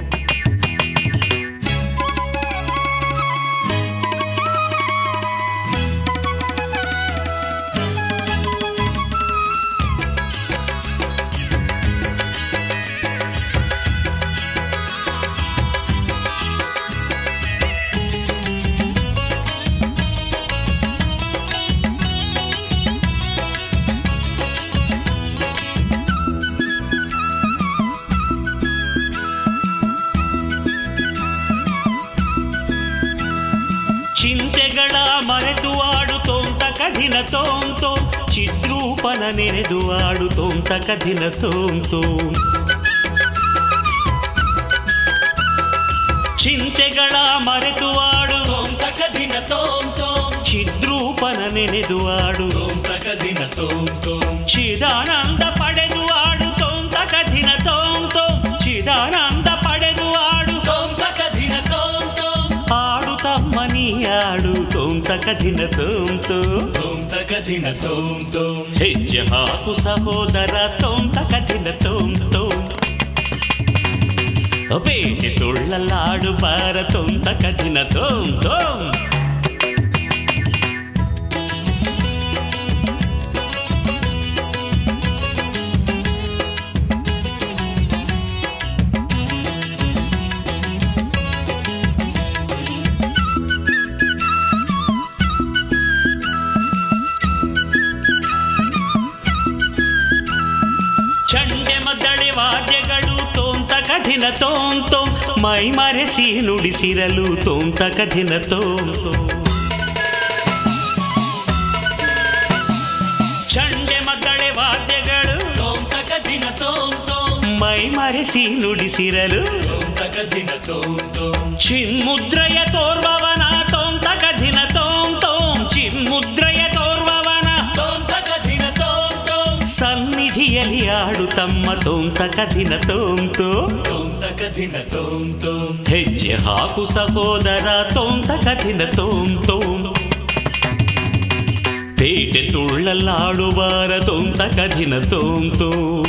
ಚಿಂತೆಗಳ ಮರೆತು ಆಡು ತೋಂತ ಕಠಿಣ ತೋಂ ತೋಂ ಚಿದ್ರೂಪನ ನೆನೆದು ಆಡು ತೋಂತ ಕಠಿಣ ತೋಂ ತೋಂ ಚಿಂತೆಗಳ ಮರೆತು ಆಡು ತೋಂ ತಕ ದಿನ ತೋಂ ತೋಂ ಚಿದ್ರೂಪನ ನೆನೆದು ಆಡು ತೋಂ ತಕ ದಿನ ತೋಂ ತೋಂ ಚಿದಾನಂದ ಪಡೆದು ಆಡು ತೋಂತ ಕಠಿಣ ತೋಂ ತೋಂ ಚಿದಾನಂದ ಪಡೆದು ಆಡು ತೋಂ ತಕ ದಿನ ತೋಂ ತೋಂ ಆಡು ತಮ್ಮ ನೀ ಆಡು ತೋಂತ ಕಠಿಣ ತೋಂ ತೋಂ ತೋಂ ತಕ ದಿನ ತೋಂ ತೋಂ ಹೆಜ್ಜೆ ಹಾಕು ಸಹೋದರ ತೋಂತ ಕಠಿಣ ತೋಂ ತೋಂ ಬೇಟೆ ತುಳ್ಳಲಾಡು ಬಾರ ತೋಂತ ಕಠಿಣ ತೋಂ ತೋಂ ಧಿನ ತೋಂ ತೋಂ ಮೈ ಮರೆಸಿ ನುಡಿಸಿರಲು ತೋಂ ತಕ ಧಿನ ತೋಂ ತೋಂ ಚಂಡೆ ಮದ್ದಳೆ ವಾದ್ಯಗಳು ತೋಂ ತಕ ದಿನ ತೋಂ ತೋಂ ಮೈ ಮರೆಸಿ ನುಡಿಸಿರಲು ತೋಂ ತಕ ದಿನ ತೋಂ ತೋಂ ಚಿನ್ಮುದ್ರಯ ತೋರ್ವವನ ತೋಂ ತಕ ಧಿನ ತೋಂ ತೋಂ ಚಿನ್ಮುದ್ರಯ ತೋರ್ವವನ ತೋಂ ತಕ ದಿನ ತೋಂ ತೋಂ ಸನ್ನಿಧಿಯಲ್ಲಿ ಆಡು ತಮ್ಮ ತೋಂ ತಕ ಧಿನ ತೋಂ ತೋಂ ತೋಂ ತಕ ದಿನ ತೋಂ ತೋಂ ಹೆಜ್ಜೆ ಹಾಕು ಸಹೋದರ ತೋಂ ತಕ ಧಿನ ತೋಂ ತೋಂ ಪೇಟೆ ತುಳ್ಳಲಾಡುವಾರ ತೋಂ ತಕ ಧಿನ ತೋಂ ತೋಂ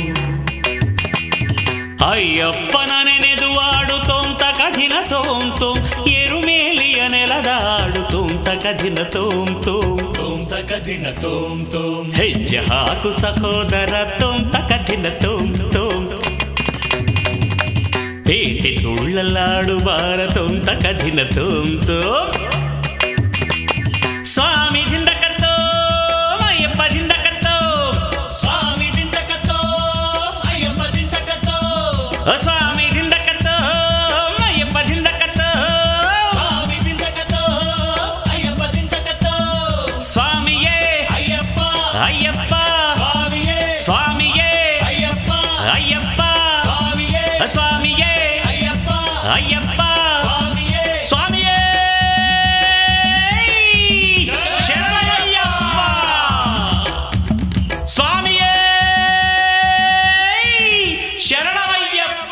ಅಯ್ಯಪ್ಪನ ನೆನೆದು ಆಡು ತೋಂ ತಕ ಧಿನ ತೋಂ ತೋಂ ಎರುಮೇಲಿಯ ನೆಲದಾಡು ತೋಂ ತಕ ಧಿನ ತೋಂ ತೋಂ ತೋಂ ತಕ ದಿನ ತೋಂ ತೋಂ ಹೆಜ್ಜೆ ಹಾಕು ಸಹೋದರ ತೋಂ ತಕ ದಿನ ತೋಂ ತೋಂ ಪೇಟೆ ತುಳ್ಳಲಾಡುವಾರ ತೋಂ ತಕ ದಿನ ತೋಂ ತೋಂ ಸ್ವಾಮಿ ದಿಂದಕತ್ತೋ ಅಯ್ಯಪ್ಪ ದಿಂದಕತ್ತೋ ಸ್ವಾಮಿ ದಿಂದಕತ್ತೋ ಅಯ್ಯಪ್ಪ ದಿಂದಕತ್ತೋ ಸ್ವಾಮಿ ದಿಂದಕತ್ತೋ ಅಯ್ಯಪ್ಪ ದಿಂದಕತ್ತೋ ಸ್ವಾಮಿ ದಿಂದಕತ್ತೋ ಅಯ್ಯಪ್ಪ ದಿಂದಕತ್ತೋ ಸ್ವಾಮಿಯೇ ಅಯ್ಯಪ್ಪ ಅಯ್ಯಪ್ಪ ಸ್ವಾಮಿಯೇ ಸ್ವಾಮಿಯೇ ಅಯ್ಯಪ್ಪ ಅಯ್ಯಪ್ಪ ಸ್ವಾಮಿಯೇ ಸ್ವಾಮಿಯೇ ಅಯ್ಯಪ್ಪ ಅಯ್ಯಪ್ಪ ಸ್ವಾಮಿಯೇ ಸ್ವಾಮಿಯೇ ಶರಣಯ್ಯಪ್ಪ ಸ್ವಾಮಿಯೇ ಶರಣಯ್ಯಪ್ಪ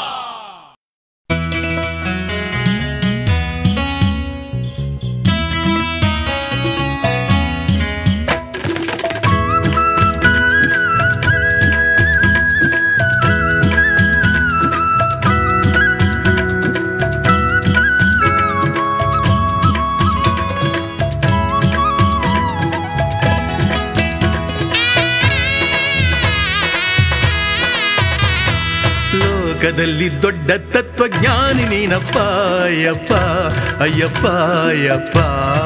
ಲೋಕದಲ್ಲಿ ದೊಡ್ಡ ತತ್ವಜ್ಞಾನಿ ನೀನಪ್ಪ ಅಯ್ಯಪ್ಪ ಅಯ್ಯಪ್ಪ ಅಯ್ಯಪ್ಪ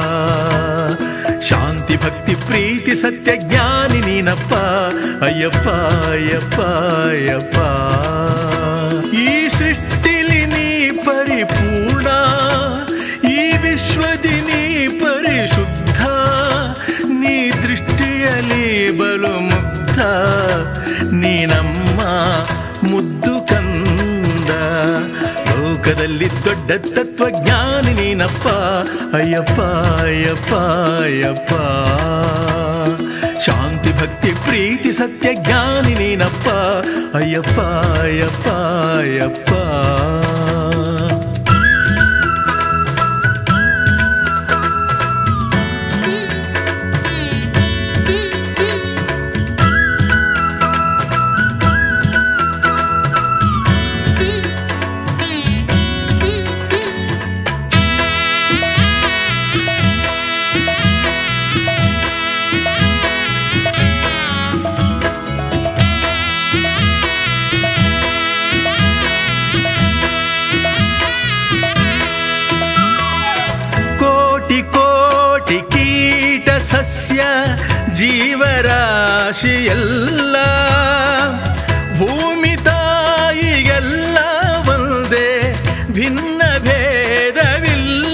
ಶಾಂತಿ ಭಕ್ತಿ ಪ್ರೀತಿ ಸತ್ಯ ಜ್ಞಾನಿ ನೀನಪ್ಪ ಅಯ್ಯಪ್ಪ ಅಯ್ಯಪ್ಪ ಅಯ್ಯಪ್ಪ ಈ ಸೃಷ್ಟಿಲಿ ನೀ ಪರಿಪೂರ್ಣ ಈ ವಿಶ್ವದಿ ನೀ ಪರಿಶುದ್ಧ ನೀ ದೃಷ್ಟಿಯಲ್ಲಿ ಬಲು ಮುಗ್ಧ ನೀನಮ್ಮ ಮುದ್ದು ಕಂದ ಲೋಕದಲ್ಲಿ ದೊಡ್ಡ ತತ್ವಜ್ಞಾನಿ ನೀನಪ್ಪ ಅಯ್ಯಪ್ಪ ಅಯ್ಯಪ್ಪ ಅಯ್ಯಪ್ಪ ಶಾಂತಿ ಭಕ್ತಿ ಪ್ರೀತಿ ಸತ್ಯ ಜ್ಞಾನಿ ನೀನಪ್ಪ ಅಯ್ಯಪ್ಪ ಅಯ್ಯಪ್ಪ ಅಯ್ಯಪ್ಪ ಕೋಟಿ ಕೋಟಿ ಕೀಟ ಸಸ್ಯ ಜೀವರಾಶಿಯೆಲ್ಲ ಭೂಮಿ ತಾಯಿಗೆಲ್ಲ ಒಂದೇ ಭಿನ್ನ ಭೇದವಿಲ್ಲ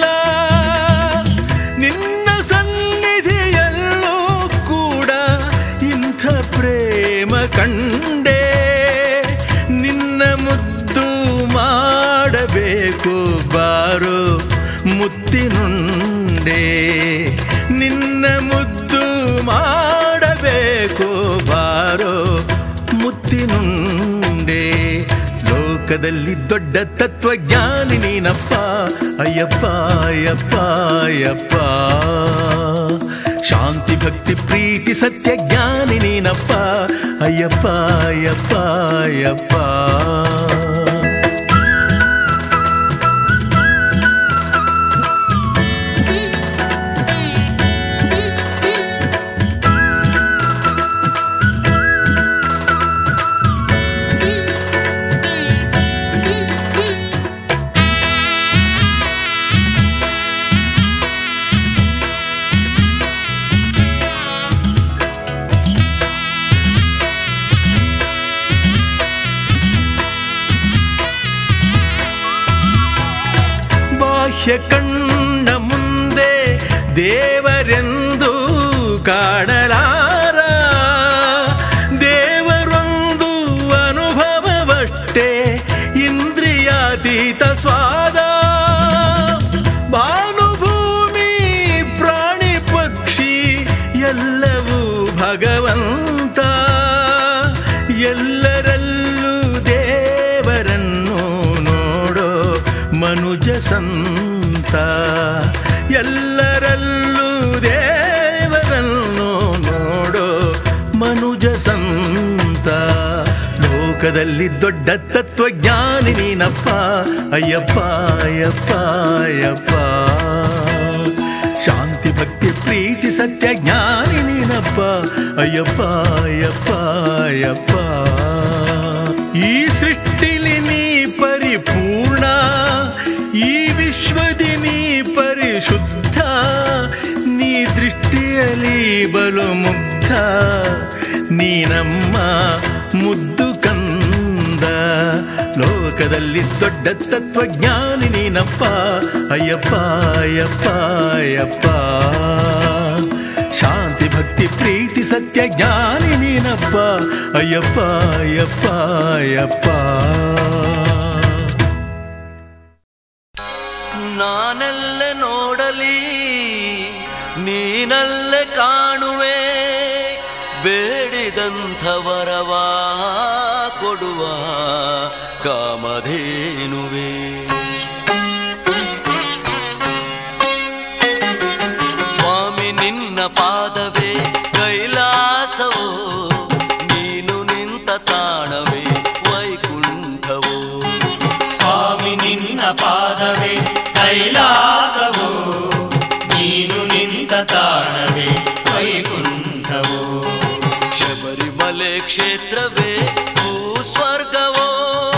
ನಿನ್ನ ಸನ್ನಿಧಿಯಲ್ಲೂ ಕೂಡ ಇಂಥ ಪ್ರೇಮ ಕಂಡೆ ನಿನ್ನ ಮುದ್ದು ಮಾಡಬೇಕು ಬಾರೋ ಮುತ್ತಿನುಂಡೆ ನಿನ್ನ ಮುದ್ದು ಮಾಡಬೇಕು ಬಾರೋ ಮುತ್ತಿನುಂಡೆ ಲೋಕದಲ್ಲಿ ದೊಡ್ಡ ತತ್ವಜ್ಞಾನಿ ನೀನಪ್ಪ ಅಯ್ಯಪ್ಪ ಅಯ್ಯಪ್ಪ ಅಯ್ಯಪ್ಪ ಶಾಂತಿ ಭಕ್ತಿ ಪ್ರೀತಿ ಸತ್ಯ ಜ್ಞಾನಿ ನೀನಪ್ಪ ಅಯ್ಯಪ್ಪ ಅಯ್ಯಪ್ಪ ಅಯ್ಯಪ್ಪ ಮನುಷ್ಯ ಕಣ್ಣ ಮುಂದೆ ದೇವರೆಂದು ಕಾಣಲಾರ ದೇವರೊಂದು ಅನುಭವವಷ್ಟೇ ಇಂದ್ರಿಯಾತೀತ ಸ್ವಾದ ಭಾನುಭೂಮಿ ಪ್ರಾಣಿ ಪಕ್ಷಿ ಎಲ್ಲವೂ ಭಗವಂತ ಎಲ್ಲರಲ್ಲೂ ದೇವರನ್ನು ನೋಡೋ ಮನುಜ ಸಂತ ಎಲ್ಲರಲ್ಲೂ ದೇವರನ್ನು ನೋಡೋ ಮನುಜ ಸಂತ ಲೋಕದಲ್ಲಿ ದೊಡ್ಡ ತತ್ವಜ್ಞಾನಿ ನೀನಪ್ಪ ಅಯ್ಯಪ್ಪ ಅಯ್ಯಪ್ಪ ಅಯ್ಯಪ್ಪ ಶಾಂತಿ ಭಕ್ತಿ ಪ್ರೀತಿ ಸತ್ಯ ಜ್ಞಾನಿ ನೀನಪ್ಪ ಅಯ್ಯಪ್ಪ ಅಯ್ಯಪ್ಪ ಅಯ್ಯಪ್ಪ ಈ ಸೃಷ್ಟಿಲಿ ನೀ ಪರಿಪೂರ್ಣ ಈ ವಿಶ್ವದಿ ನೀ ಪರಿಶುದ್ಧ ನೀ ದೃಷ್ಟಿಯಲ್ಲಿ ಬಲು ಮುಗ್ಧ ನೀ ನಮ್ಮ ಮುದ್ದು ಕಂದ ಲೋಕದಲ್ಲಿ ದೊಡ್ಡ ತತ್ವಜ್ಞಾನಿ ನೀನಪ್ಪ ಅಯ್ಯಪ್ಪ ಅಯ್ಯಪ್ಪ ಅಯ್ಯಪ್ಪ ಶಾಂತಿ ಭಕ್ತಿ ಪ್ರೀತಿ ಸತ್ಯ ಜ್ಞಾನಿ ನೀನಪ್ಪ ಅಯ್ಯಪ್ಪ ಅಯ್ಯಪ್ಪ ಅಯ್ಯಪ್ಪ ನಾನೆಲ್ಲೆ ನೋಡಲಿ ನೀನಲ್ಲೇ ಕಾಣುವೆ ಬೇಡಿದಂಥ ವರವ ಕೊಡುವ ಕಾಮಧೇನುವೆ ಸ್ವಾಮಿ ನಿನ್ನ ಪಾದವೇ ಕೈಲಾಸವೋ ನೀನು ನಿಂತ ತಾಣವೇ ವೈಕುಂಠವೋ ಸ್ವಾಮಿ ನಿನ್ನ ಪಾದವೇ ಕೈಲಾಸವೋ ನೀನು ನಿಂತ ತಾಣವೇ ವೈಕುಂಠವೋ ಶಬರಿಮಲೆ ಕ್ಷೇತ್ರವೇ ಭೂಸ್ವರ್ಗವೋ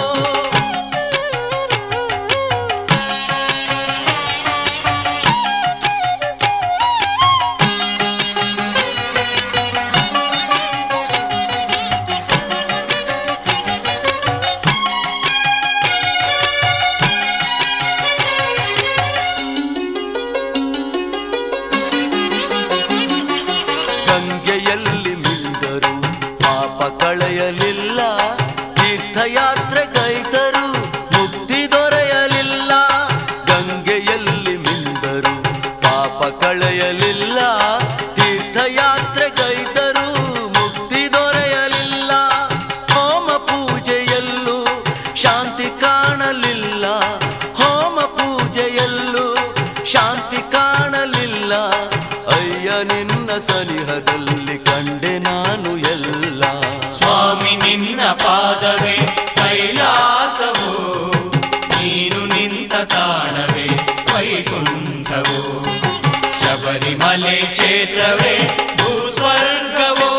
ಗಂಗೆಯಲ್ಲಿ ಮಿಂದರು ಪಾಪ ಕಳೆಯಲಿಲ್ಲ ತೀರ್ಥಯಾತ್ರೆ ಕೈತರು ಮುಕ್ತಿ ದೊರೆಯಲಿಲ್ಲ ಗಂಗೆಯಲ್ಲಿ ಮಿಂದರು ಪಾಪ ಕಳೆಯಲಿಲ್ಲ ತೀರ್ಥಯಾತ್ರೆ ಕೈತರು ಮುಕ್ತಿ ದೊರೆಯಲಿಲ್ಲ ಹೋಮ ಪೂಜೆಯಲ್ಲೂ ಶಾಂತಿ ಕಾಣಲಿಲ್ಲ ಹೋಮ ಪೂಜೆಯಲ್ಲೂ ಶಾಂತಿ ಕಾಣಲಿಲ್ಲ ಅಯ್ಯ ನಿನ್ನ ಸನಿಹದಲ್ಲಿ ಕಂಡೆ ನಾನು ಎಲ್ಲ ಸ್ವಾಮಿ ನಿನ್ನ ಪಾದವೇ ಕೈಲಾಸವೋ ನೀನು ನಿಂತ ತಾಣವೇ ವೈಕುಂಠವೋ ಶಬರಿಮಲೆ ಕ್ಷೇತ್ರವೇ ಭೂಸ್ವರ್ಗವೋ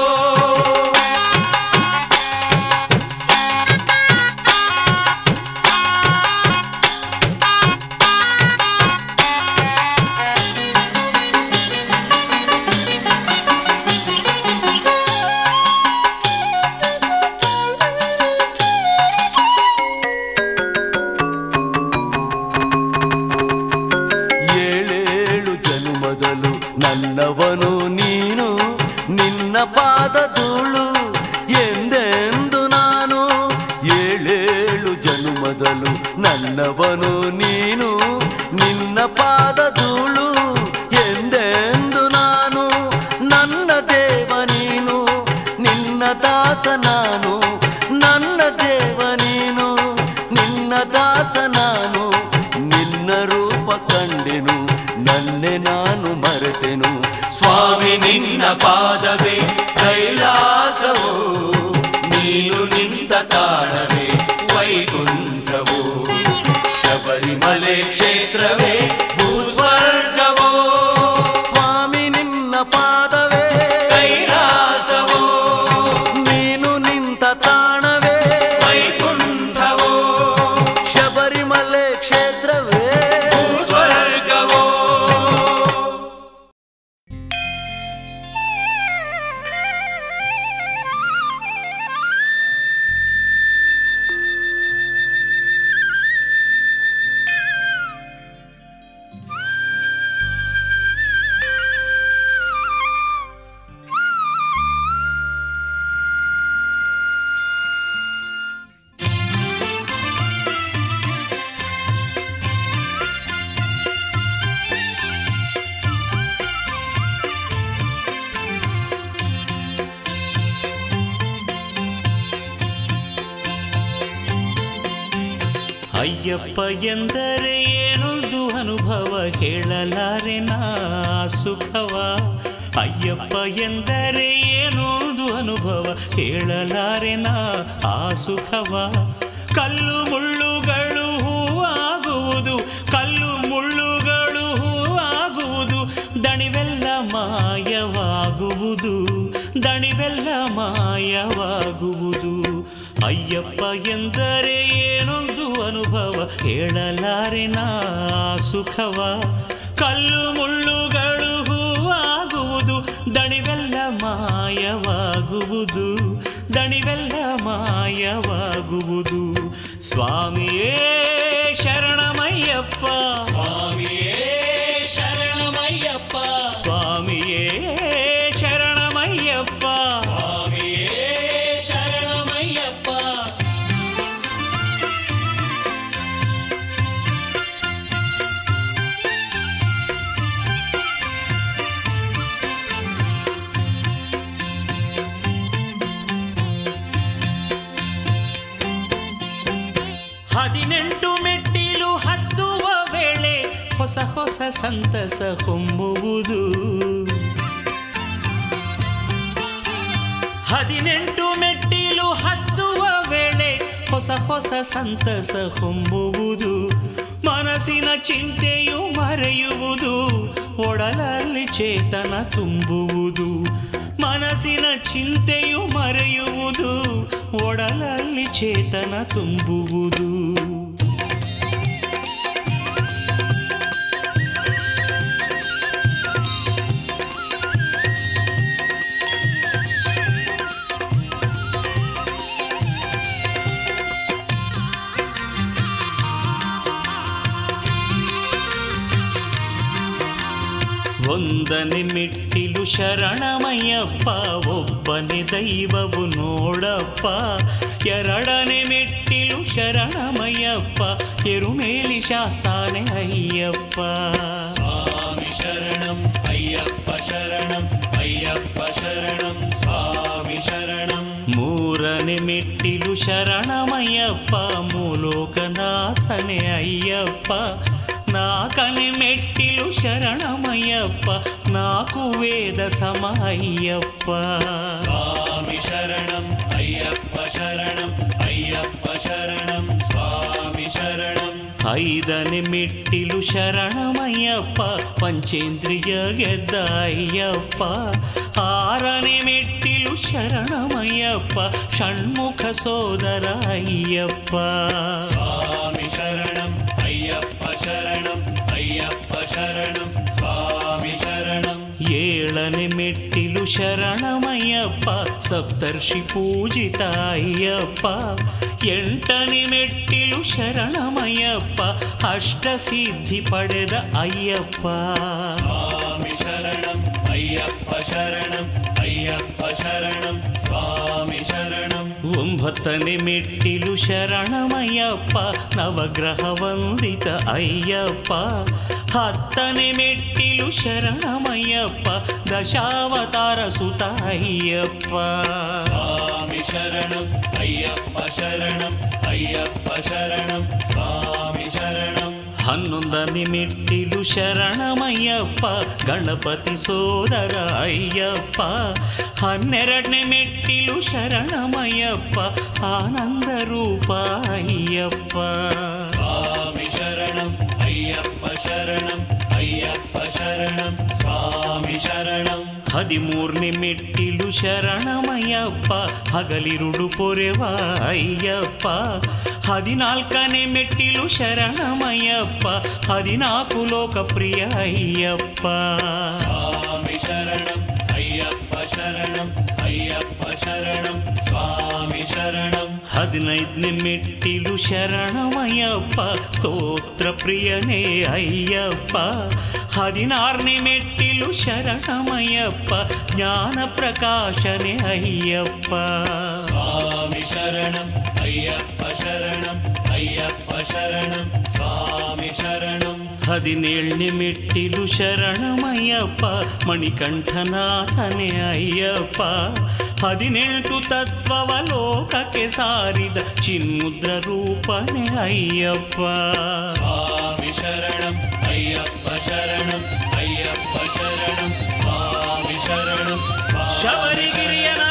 ಏಳೇಳು ಜನುಮದಲು ನನ್ನವನು ನೀನು ನಿನ್ನ ಪಾದ ಧೂಳು ಎಂದೆಂದು ನಾನು ಏಳೇಳು ಜನುಮದಲು ನನ್ನವನು ನೀನು ನಿನ್ನ ಪಾದ ಧೂಳು ಎಂದೆಂದು ನಾನು ನನ್ನ ದೇವ ನೀನು ನಿನ್ನ ದಾಸ ನಾನು ನನ್ನ ದೇವ ನೀನು ನಿನ್ನ ದಾಸ ನಾನು ನಿನ್ನ ರೂಪ ಕಂಡೆನು ನನ್ನೆ ನಾನು ಮರೆತೆನು ಸ್ವಾಮಿ ನಿನ್ನ ಪಾದವೇ ಕೈಲಾಸವೋ ನೀನು ನಿಂತ ತಾಣವೇ ವೈಕುಂಠವೋ ಶಬರಿಮಲೆ ಕ್ಷೇತ್ರವೇ ಭೂಸ್ವರ್ಗವೋ ಸ್ವಾಮಿ ನಿನ್ನ ಪಾದವೇ ಕೈಲಾಸವೋ ನೀನು ನಿಂತ ತಾಣವೇ ವೈಕುಂಠವೋ ಶಬರಿಮಲೆ ಕ್ಷೇತ್ರವೇ ಭೂಸ್ವರ್ಗವೋ ಅಯ್ಯಪ್ಪ ಎಂದರೆ ಏನೊಂದು ಅನುಭವ ಹೇಳಲಾರೆ ನಾ ಸುಖವ ಅಯ್ಯಪ್ಪ ಎಂದರೆ ಏನೊಂದು ಅನುಭವ ಹೇಳಲಾರೆ ನಾ ಆ ಸುಖವ ಕಲ್ಲು ಮುಳ್ಳುಗಳು ಹೂವಾಗುವುದು ಕಲ್ಲು ಮುಳ್ಳುಗಳು ಹೂವಾಗುವುದು ದಣಿವೆಲ್ಲ ಮಾಯವಾಗುವುದು ದಣಿವೆಲ್ಲ ಮಾಯವಾಗುವುದು ಅಯ್ಯಪ್ಪ ಎಂದರೆ ಏನೊಂದು ಅನುಭವ ಹೇಳಲಾರೆ ನಾ ಸುಖವ ಕಲ್ಲು ಮುಳ್ಳುಗಳು ಹೂವಾಗುವುದು ದಣಿವೆಲ್ಲ ಮಾಯವಾಗುವುದು ದಣಿವೆಲ್ಲ ಮಾಯವಾಗುವುದು ಸ್ವಾಮಿಯೇ ಶರಣಮಯ್ಯಪ್ಪ ಸ್ವಾಮಿಯೇ ಶರಣಮಯ್ಯಪ್ಪ ಸ್ವಾಮಿಯೇ ಶರಣಮಯ್ಯಪ್ಪ ಸ್ವಾಮಿಯೇ ಶರಣಮಯ್ಯಪ್ಪ ಹದಿನೆಂಟು ಮೆಟ್ಟಿಲು ಹತ್ತುವ ವೇಳೆ ಹೊಸ ಹೊಸ ಸಂತಸ ಹೊಮ್ಮುವುದು ಹದಿನೆಂಟು ಮೆಟ್ಟಿಲು ಹತ್ತುವ ವೇಳೆ ಹೊಸ ಹೊಸ ಸಂತಸ ಹೊಮ್ಮುವುದು ಮನಸ್ಸಿನ ಚಿಂತೆಯು ಮರೆಯುವುದು ಒಡಲಲ್ಲಿ ಚೇತನ ತುಂಬುವುದು ಮನಸ್ಸಿನ ಚಿಂತೆಯು ಮರೆಯುವುದು ಒಡಲಲ್ಲಿ ಚೇತನ ತುಂಬುವುದು ಒಂದನೆ ಮೆಟ್ಟಿಲು ಶರಣಮಯ್ಯಪ್ಪ ಒಬ್ಬನೇ ದೈವವು ನೋಡಪ್ಪ ಎರಡನೇ ಮೆಟ್ಟಿಲು ಶರಣಮಯ್ಯಪ್ಪ ಎರುಮೇಲಿ ಶಾಸ್ತಾನೆ ಅಯ್ಯಪ್ಪ ಸ್ವಾಮಿ ಶರಣಂ ಅಯ್ಯಪ್ಪ ಶರಣಂ ಅಯ್ಯಪ್ಪ ಶರಣಂ ಸ್ವಾಮಿ ಶರಣಂ ಮೂರನೇ ಮೆಟ್ಟಿಲು ಶರಣಮಯ್ಯಪ್ಪ ಮೂಲೋಕನಾಥನೆ ಅಯ್ಯಪ್ಪ ನಾಲ್ಕನೇ ಮೆಟ್ಟಿಲು ಶರಣಮಯ್ಯಪ್ಪ ನಾಲ್ಕು ವೇದ ಸಮ ಅಯ್ಯಪ್ಪ ಸ್ವಾಮಿ ಶರಣಂ ಅಯ್ಯಪ್ಪ ಶರಣಂ ಅಯ್ಯಪ್ಪ ಶರಣಂ ಸ್ವಾಮಿ ಶರಣಂ ಐದನೇ ಮೆಟ್ಟಿಲು ಶರಣಮಯ್ಯಪ್ಪ ಪಂಚೇಂದ್ರಿಯ ಗೆದ್ದ ಅಯ್ಯಪ್ಪ ಆರನೇ ಮೆಟ್ಟಿಲು ಶರಣಮಯ್ಯಪ್ಪ ಷಣ್ಮುಖ ಸೋದರ ಅಯ್ಯಪ್ಪ ಸ್ವಾಮಿ ಶರಣಂ ಅಯ್ಯಪ್ಪ ಶರಣಂ ಅಯ್ಯಪ್ಪ ಶರಣಂ ಸ್ವಾಮಿ ಶರಣಂ ಏಳನೆ ಮೆಟ್ಟಿಲು ಶರಣಮಯ್ಯಪ್ಪ ಸಪ್ತರ್ಷಿ ಪೂಜಿತ ಅಯ್ಯಪ್ಪ ಎಂಟನೇ ಮೆಟ್ಟಿಲು ಶರಣಮಯ್ಯಪ್ಪ ಅಷ್ಟಸಿದ್ಧಿ ಪಡೆದ ಅಯ್ಯಪ್ಪ ಸ್ವಾಮಿ ಶರಣಂ ಅಯ್ಯಪ್ಪ ಶರಣಂ ಅಯ್ಯಪ್ಪ ಶರಣಂ ಸ್ವಾಮಿ ಶರಣಂ ಒಂಬತ್ತನೇ ಮೆಟ್ಟಿಲು ಶರಣಮಯ್ಯಪ್ಪ ನವಗ್ರಹ ವಂದಿತ ಅಯ್ಯಪ್ಪ ಹತ್ತನೇ ಮೆಟ್ಟಿಲು ಶರಣಮಯ್ಯಪ್ಪ ದಶಾವತಾರ ಸುತ ಅಯ್ಯಪ್ಪ ಸ್ವಾಮಿ ಶರಣಂ ಅಯ್ಯಪ್ಪ ಶರಣಂ ಅಯ್ಯಪ್ಪ ಶರಣಂ ಸ್ವಾಮಿ ಶರಣಂ ಹನ್ನೊಂದನೇ ಮೆಟ್ಟಿಲು ಶರಣಮಯ್ಯಪ್ಪ ಗಣಪತಿ ಸೋದರ ಅಯ್ಯಪ್ಪ ಹನ್ನೆರಡನೇ ಮೆಟ್ಟಿಲು ಶರಣಮಯ್ಯಪ್ಪ ಆನಂದ ರೂಪ ಅಯ್ಯಪ್ಪ ಸ್ವಾಮಿ ಶರಣಂ ಅಯ್ಯಪ್ಪ ಶರಣಂ ಅಯ್ಯಪ್ಪ ಶರಣಂ ಸ್ವಾಮಿ ಶರಣಂ ಹದಿಮೂರನೇ ಮೆಟ್ಟಿಲು ಶರಣಮಯ್ಯಪ್ಪ ಹಗಲಿರುಡು ಪೊರೆವ ಅಯ್ಯಪ್ಪ ಹದಿನಾಲ್ಕನೇ ಮೆಟ್ಟಿಲು ಶರಣಮಯ್ಯಪ್ಪ ಹದಿನಾಲ್ಕು ಲೋಕಪ್ರಿಯ ಅಯ್ಯಪ್ಪ ಸ್ವಾಮಿ ಶರಣಂ ಅಯ್ಯಪ್ಪ ಶರಣಂ ಅಯ್ಯಪ್ಪ ಶರಣಂ ಸ್ವಾಮಿ ಶರಣಂ ಹದಿನೈದನೇ ಮೆಟ್ಟಿಲು ಶರಣಮಯ್ಯಪ್ಪ ಸ್ತೋತ್ರ ಪ್ರಿಯನೇ ಅಯ್ಯಪ್ಪ ಹದಿನಾರನೇ ಮೆಟ್ಟಿಲು ಶರಣಮಯ್ಯಪ್ಪ ಜ್ಞಾನ ಪ್ರಕಾಶನೇ ಅಯ್ಯಪ್ಪ ಸ್ವಾಮಿ ಶರಣಂ ಅಯ್ಯಪ್ಪ ಶರಣಂ ಅಯ್ಯಪ್ಪ ಶರಣಂ ಸ್ವಾಮಿ ಶರಣಂ ಹದಿನೇಳನೇ ಮೆಟ್ಟಿಲು ಶರಣಮಯ್ಯಪ್ಪ ಮಣಿಕಂಠನಾಥನೇ ಅಯ್ಯಪ್ಪ ಹದಿನೆಂಟು ತತ್ವವ ಲೋಕಕ್ಕೆ ಸಾರಿದ ಚಿನ್ಮುದ್ರ ರೂಪನೆ ಅಯ್ಯಪ್ಪ ಸ್ವಾಮಿ ಶರಣಂ ಅಯ್ಯಪ್ಪ ಶರಣಂ ಅಯ್ಯಪ್ಪ ಶರಣಂ ಸ್ವಾಮಿ ಶರಣಂ ಸ್ವಾಮಿ ಶಬರಿಗಿರಿಯ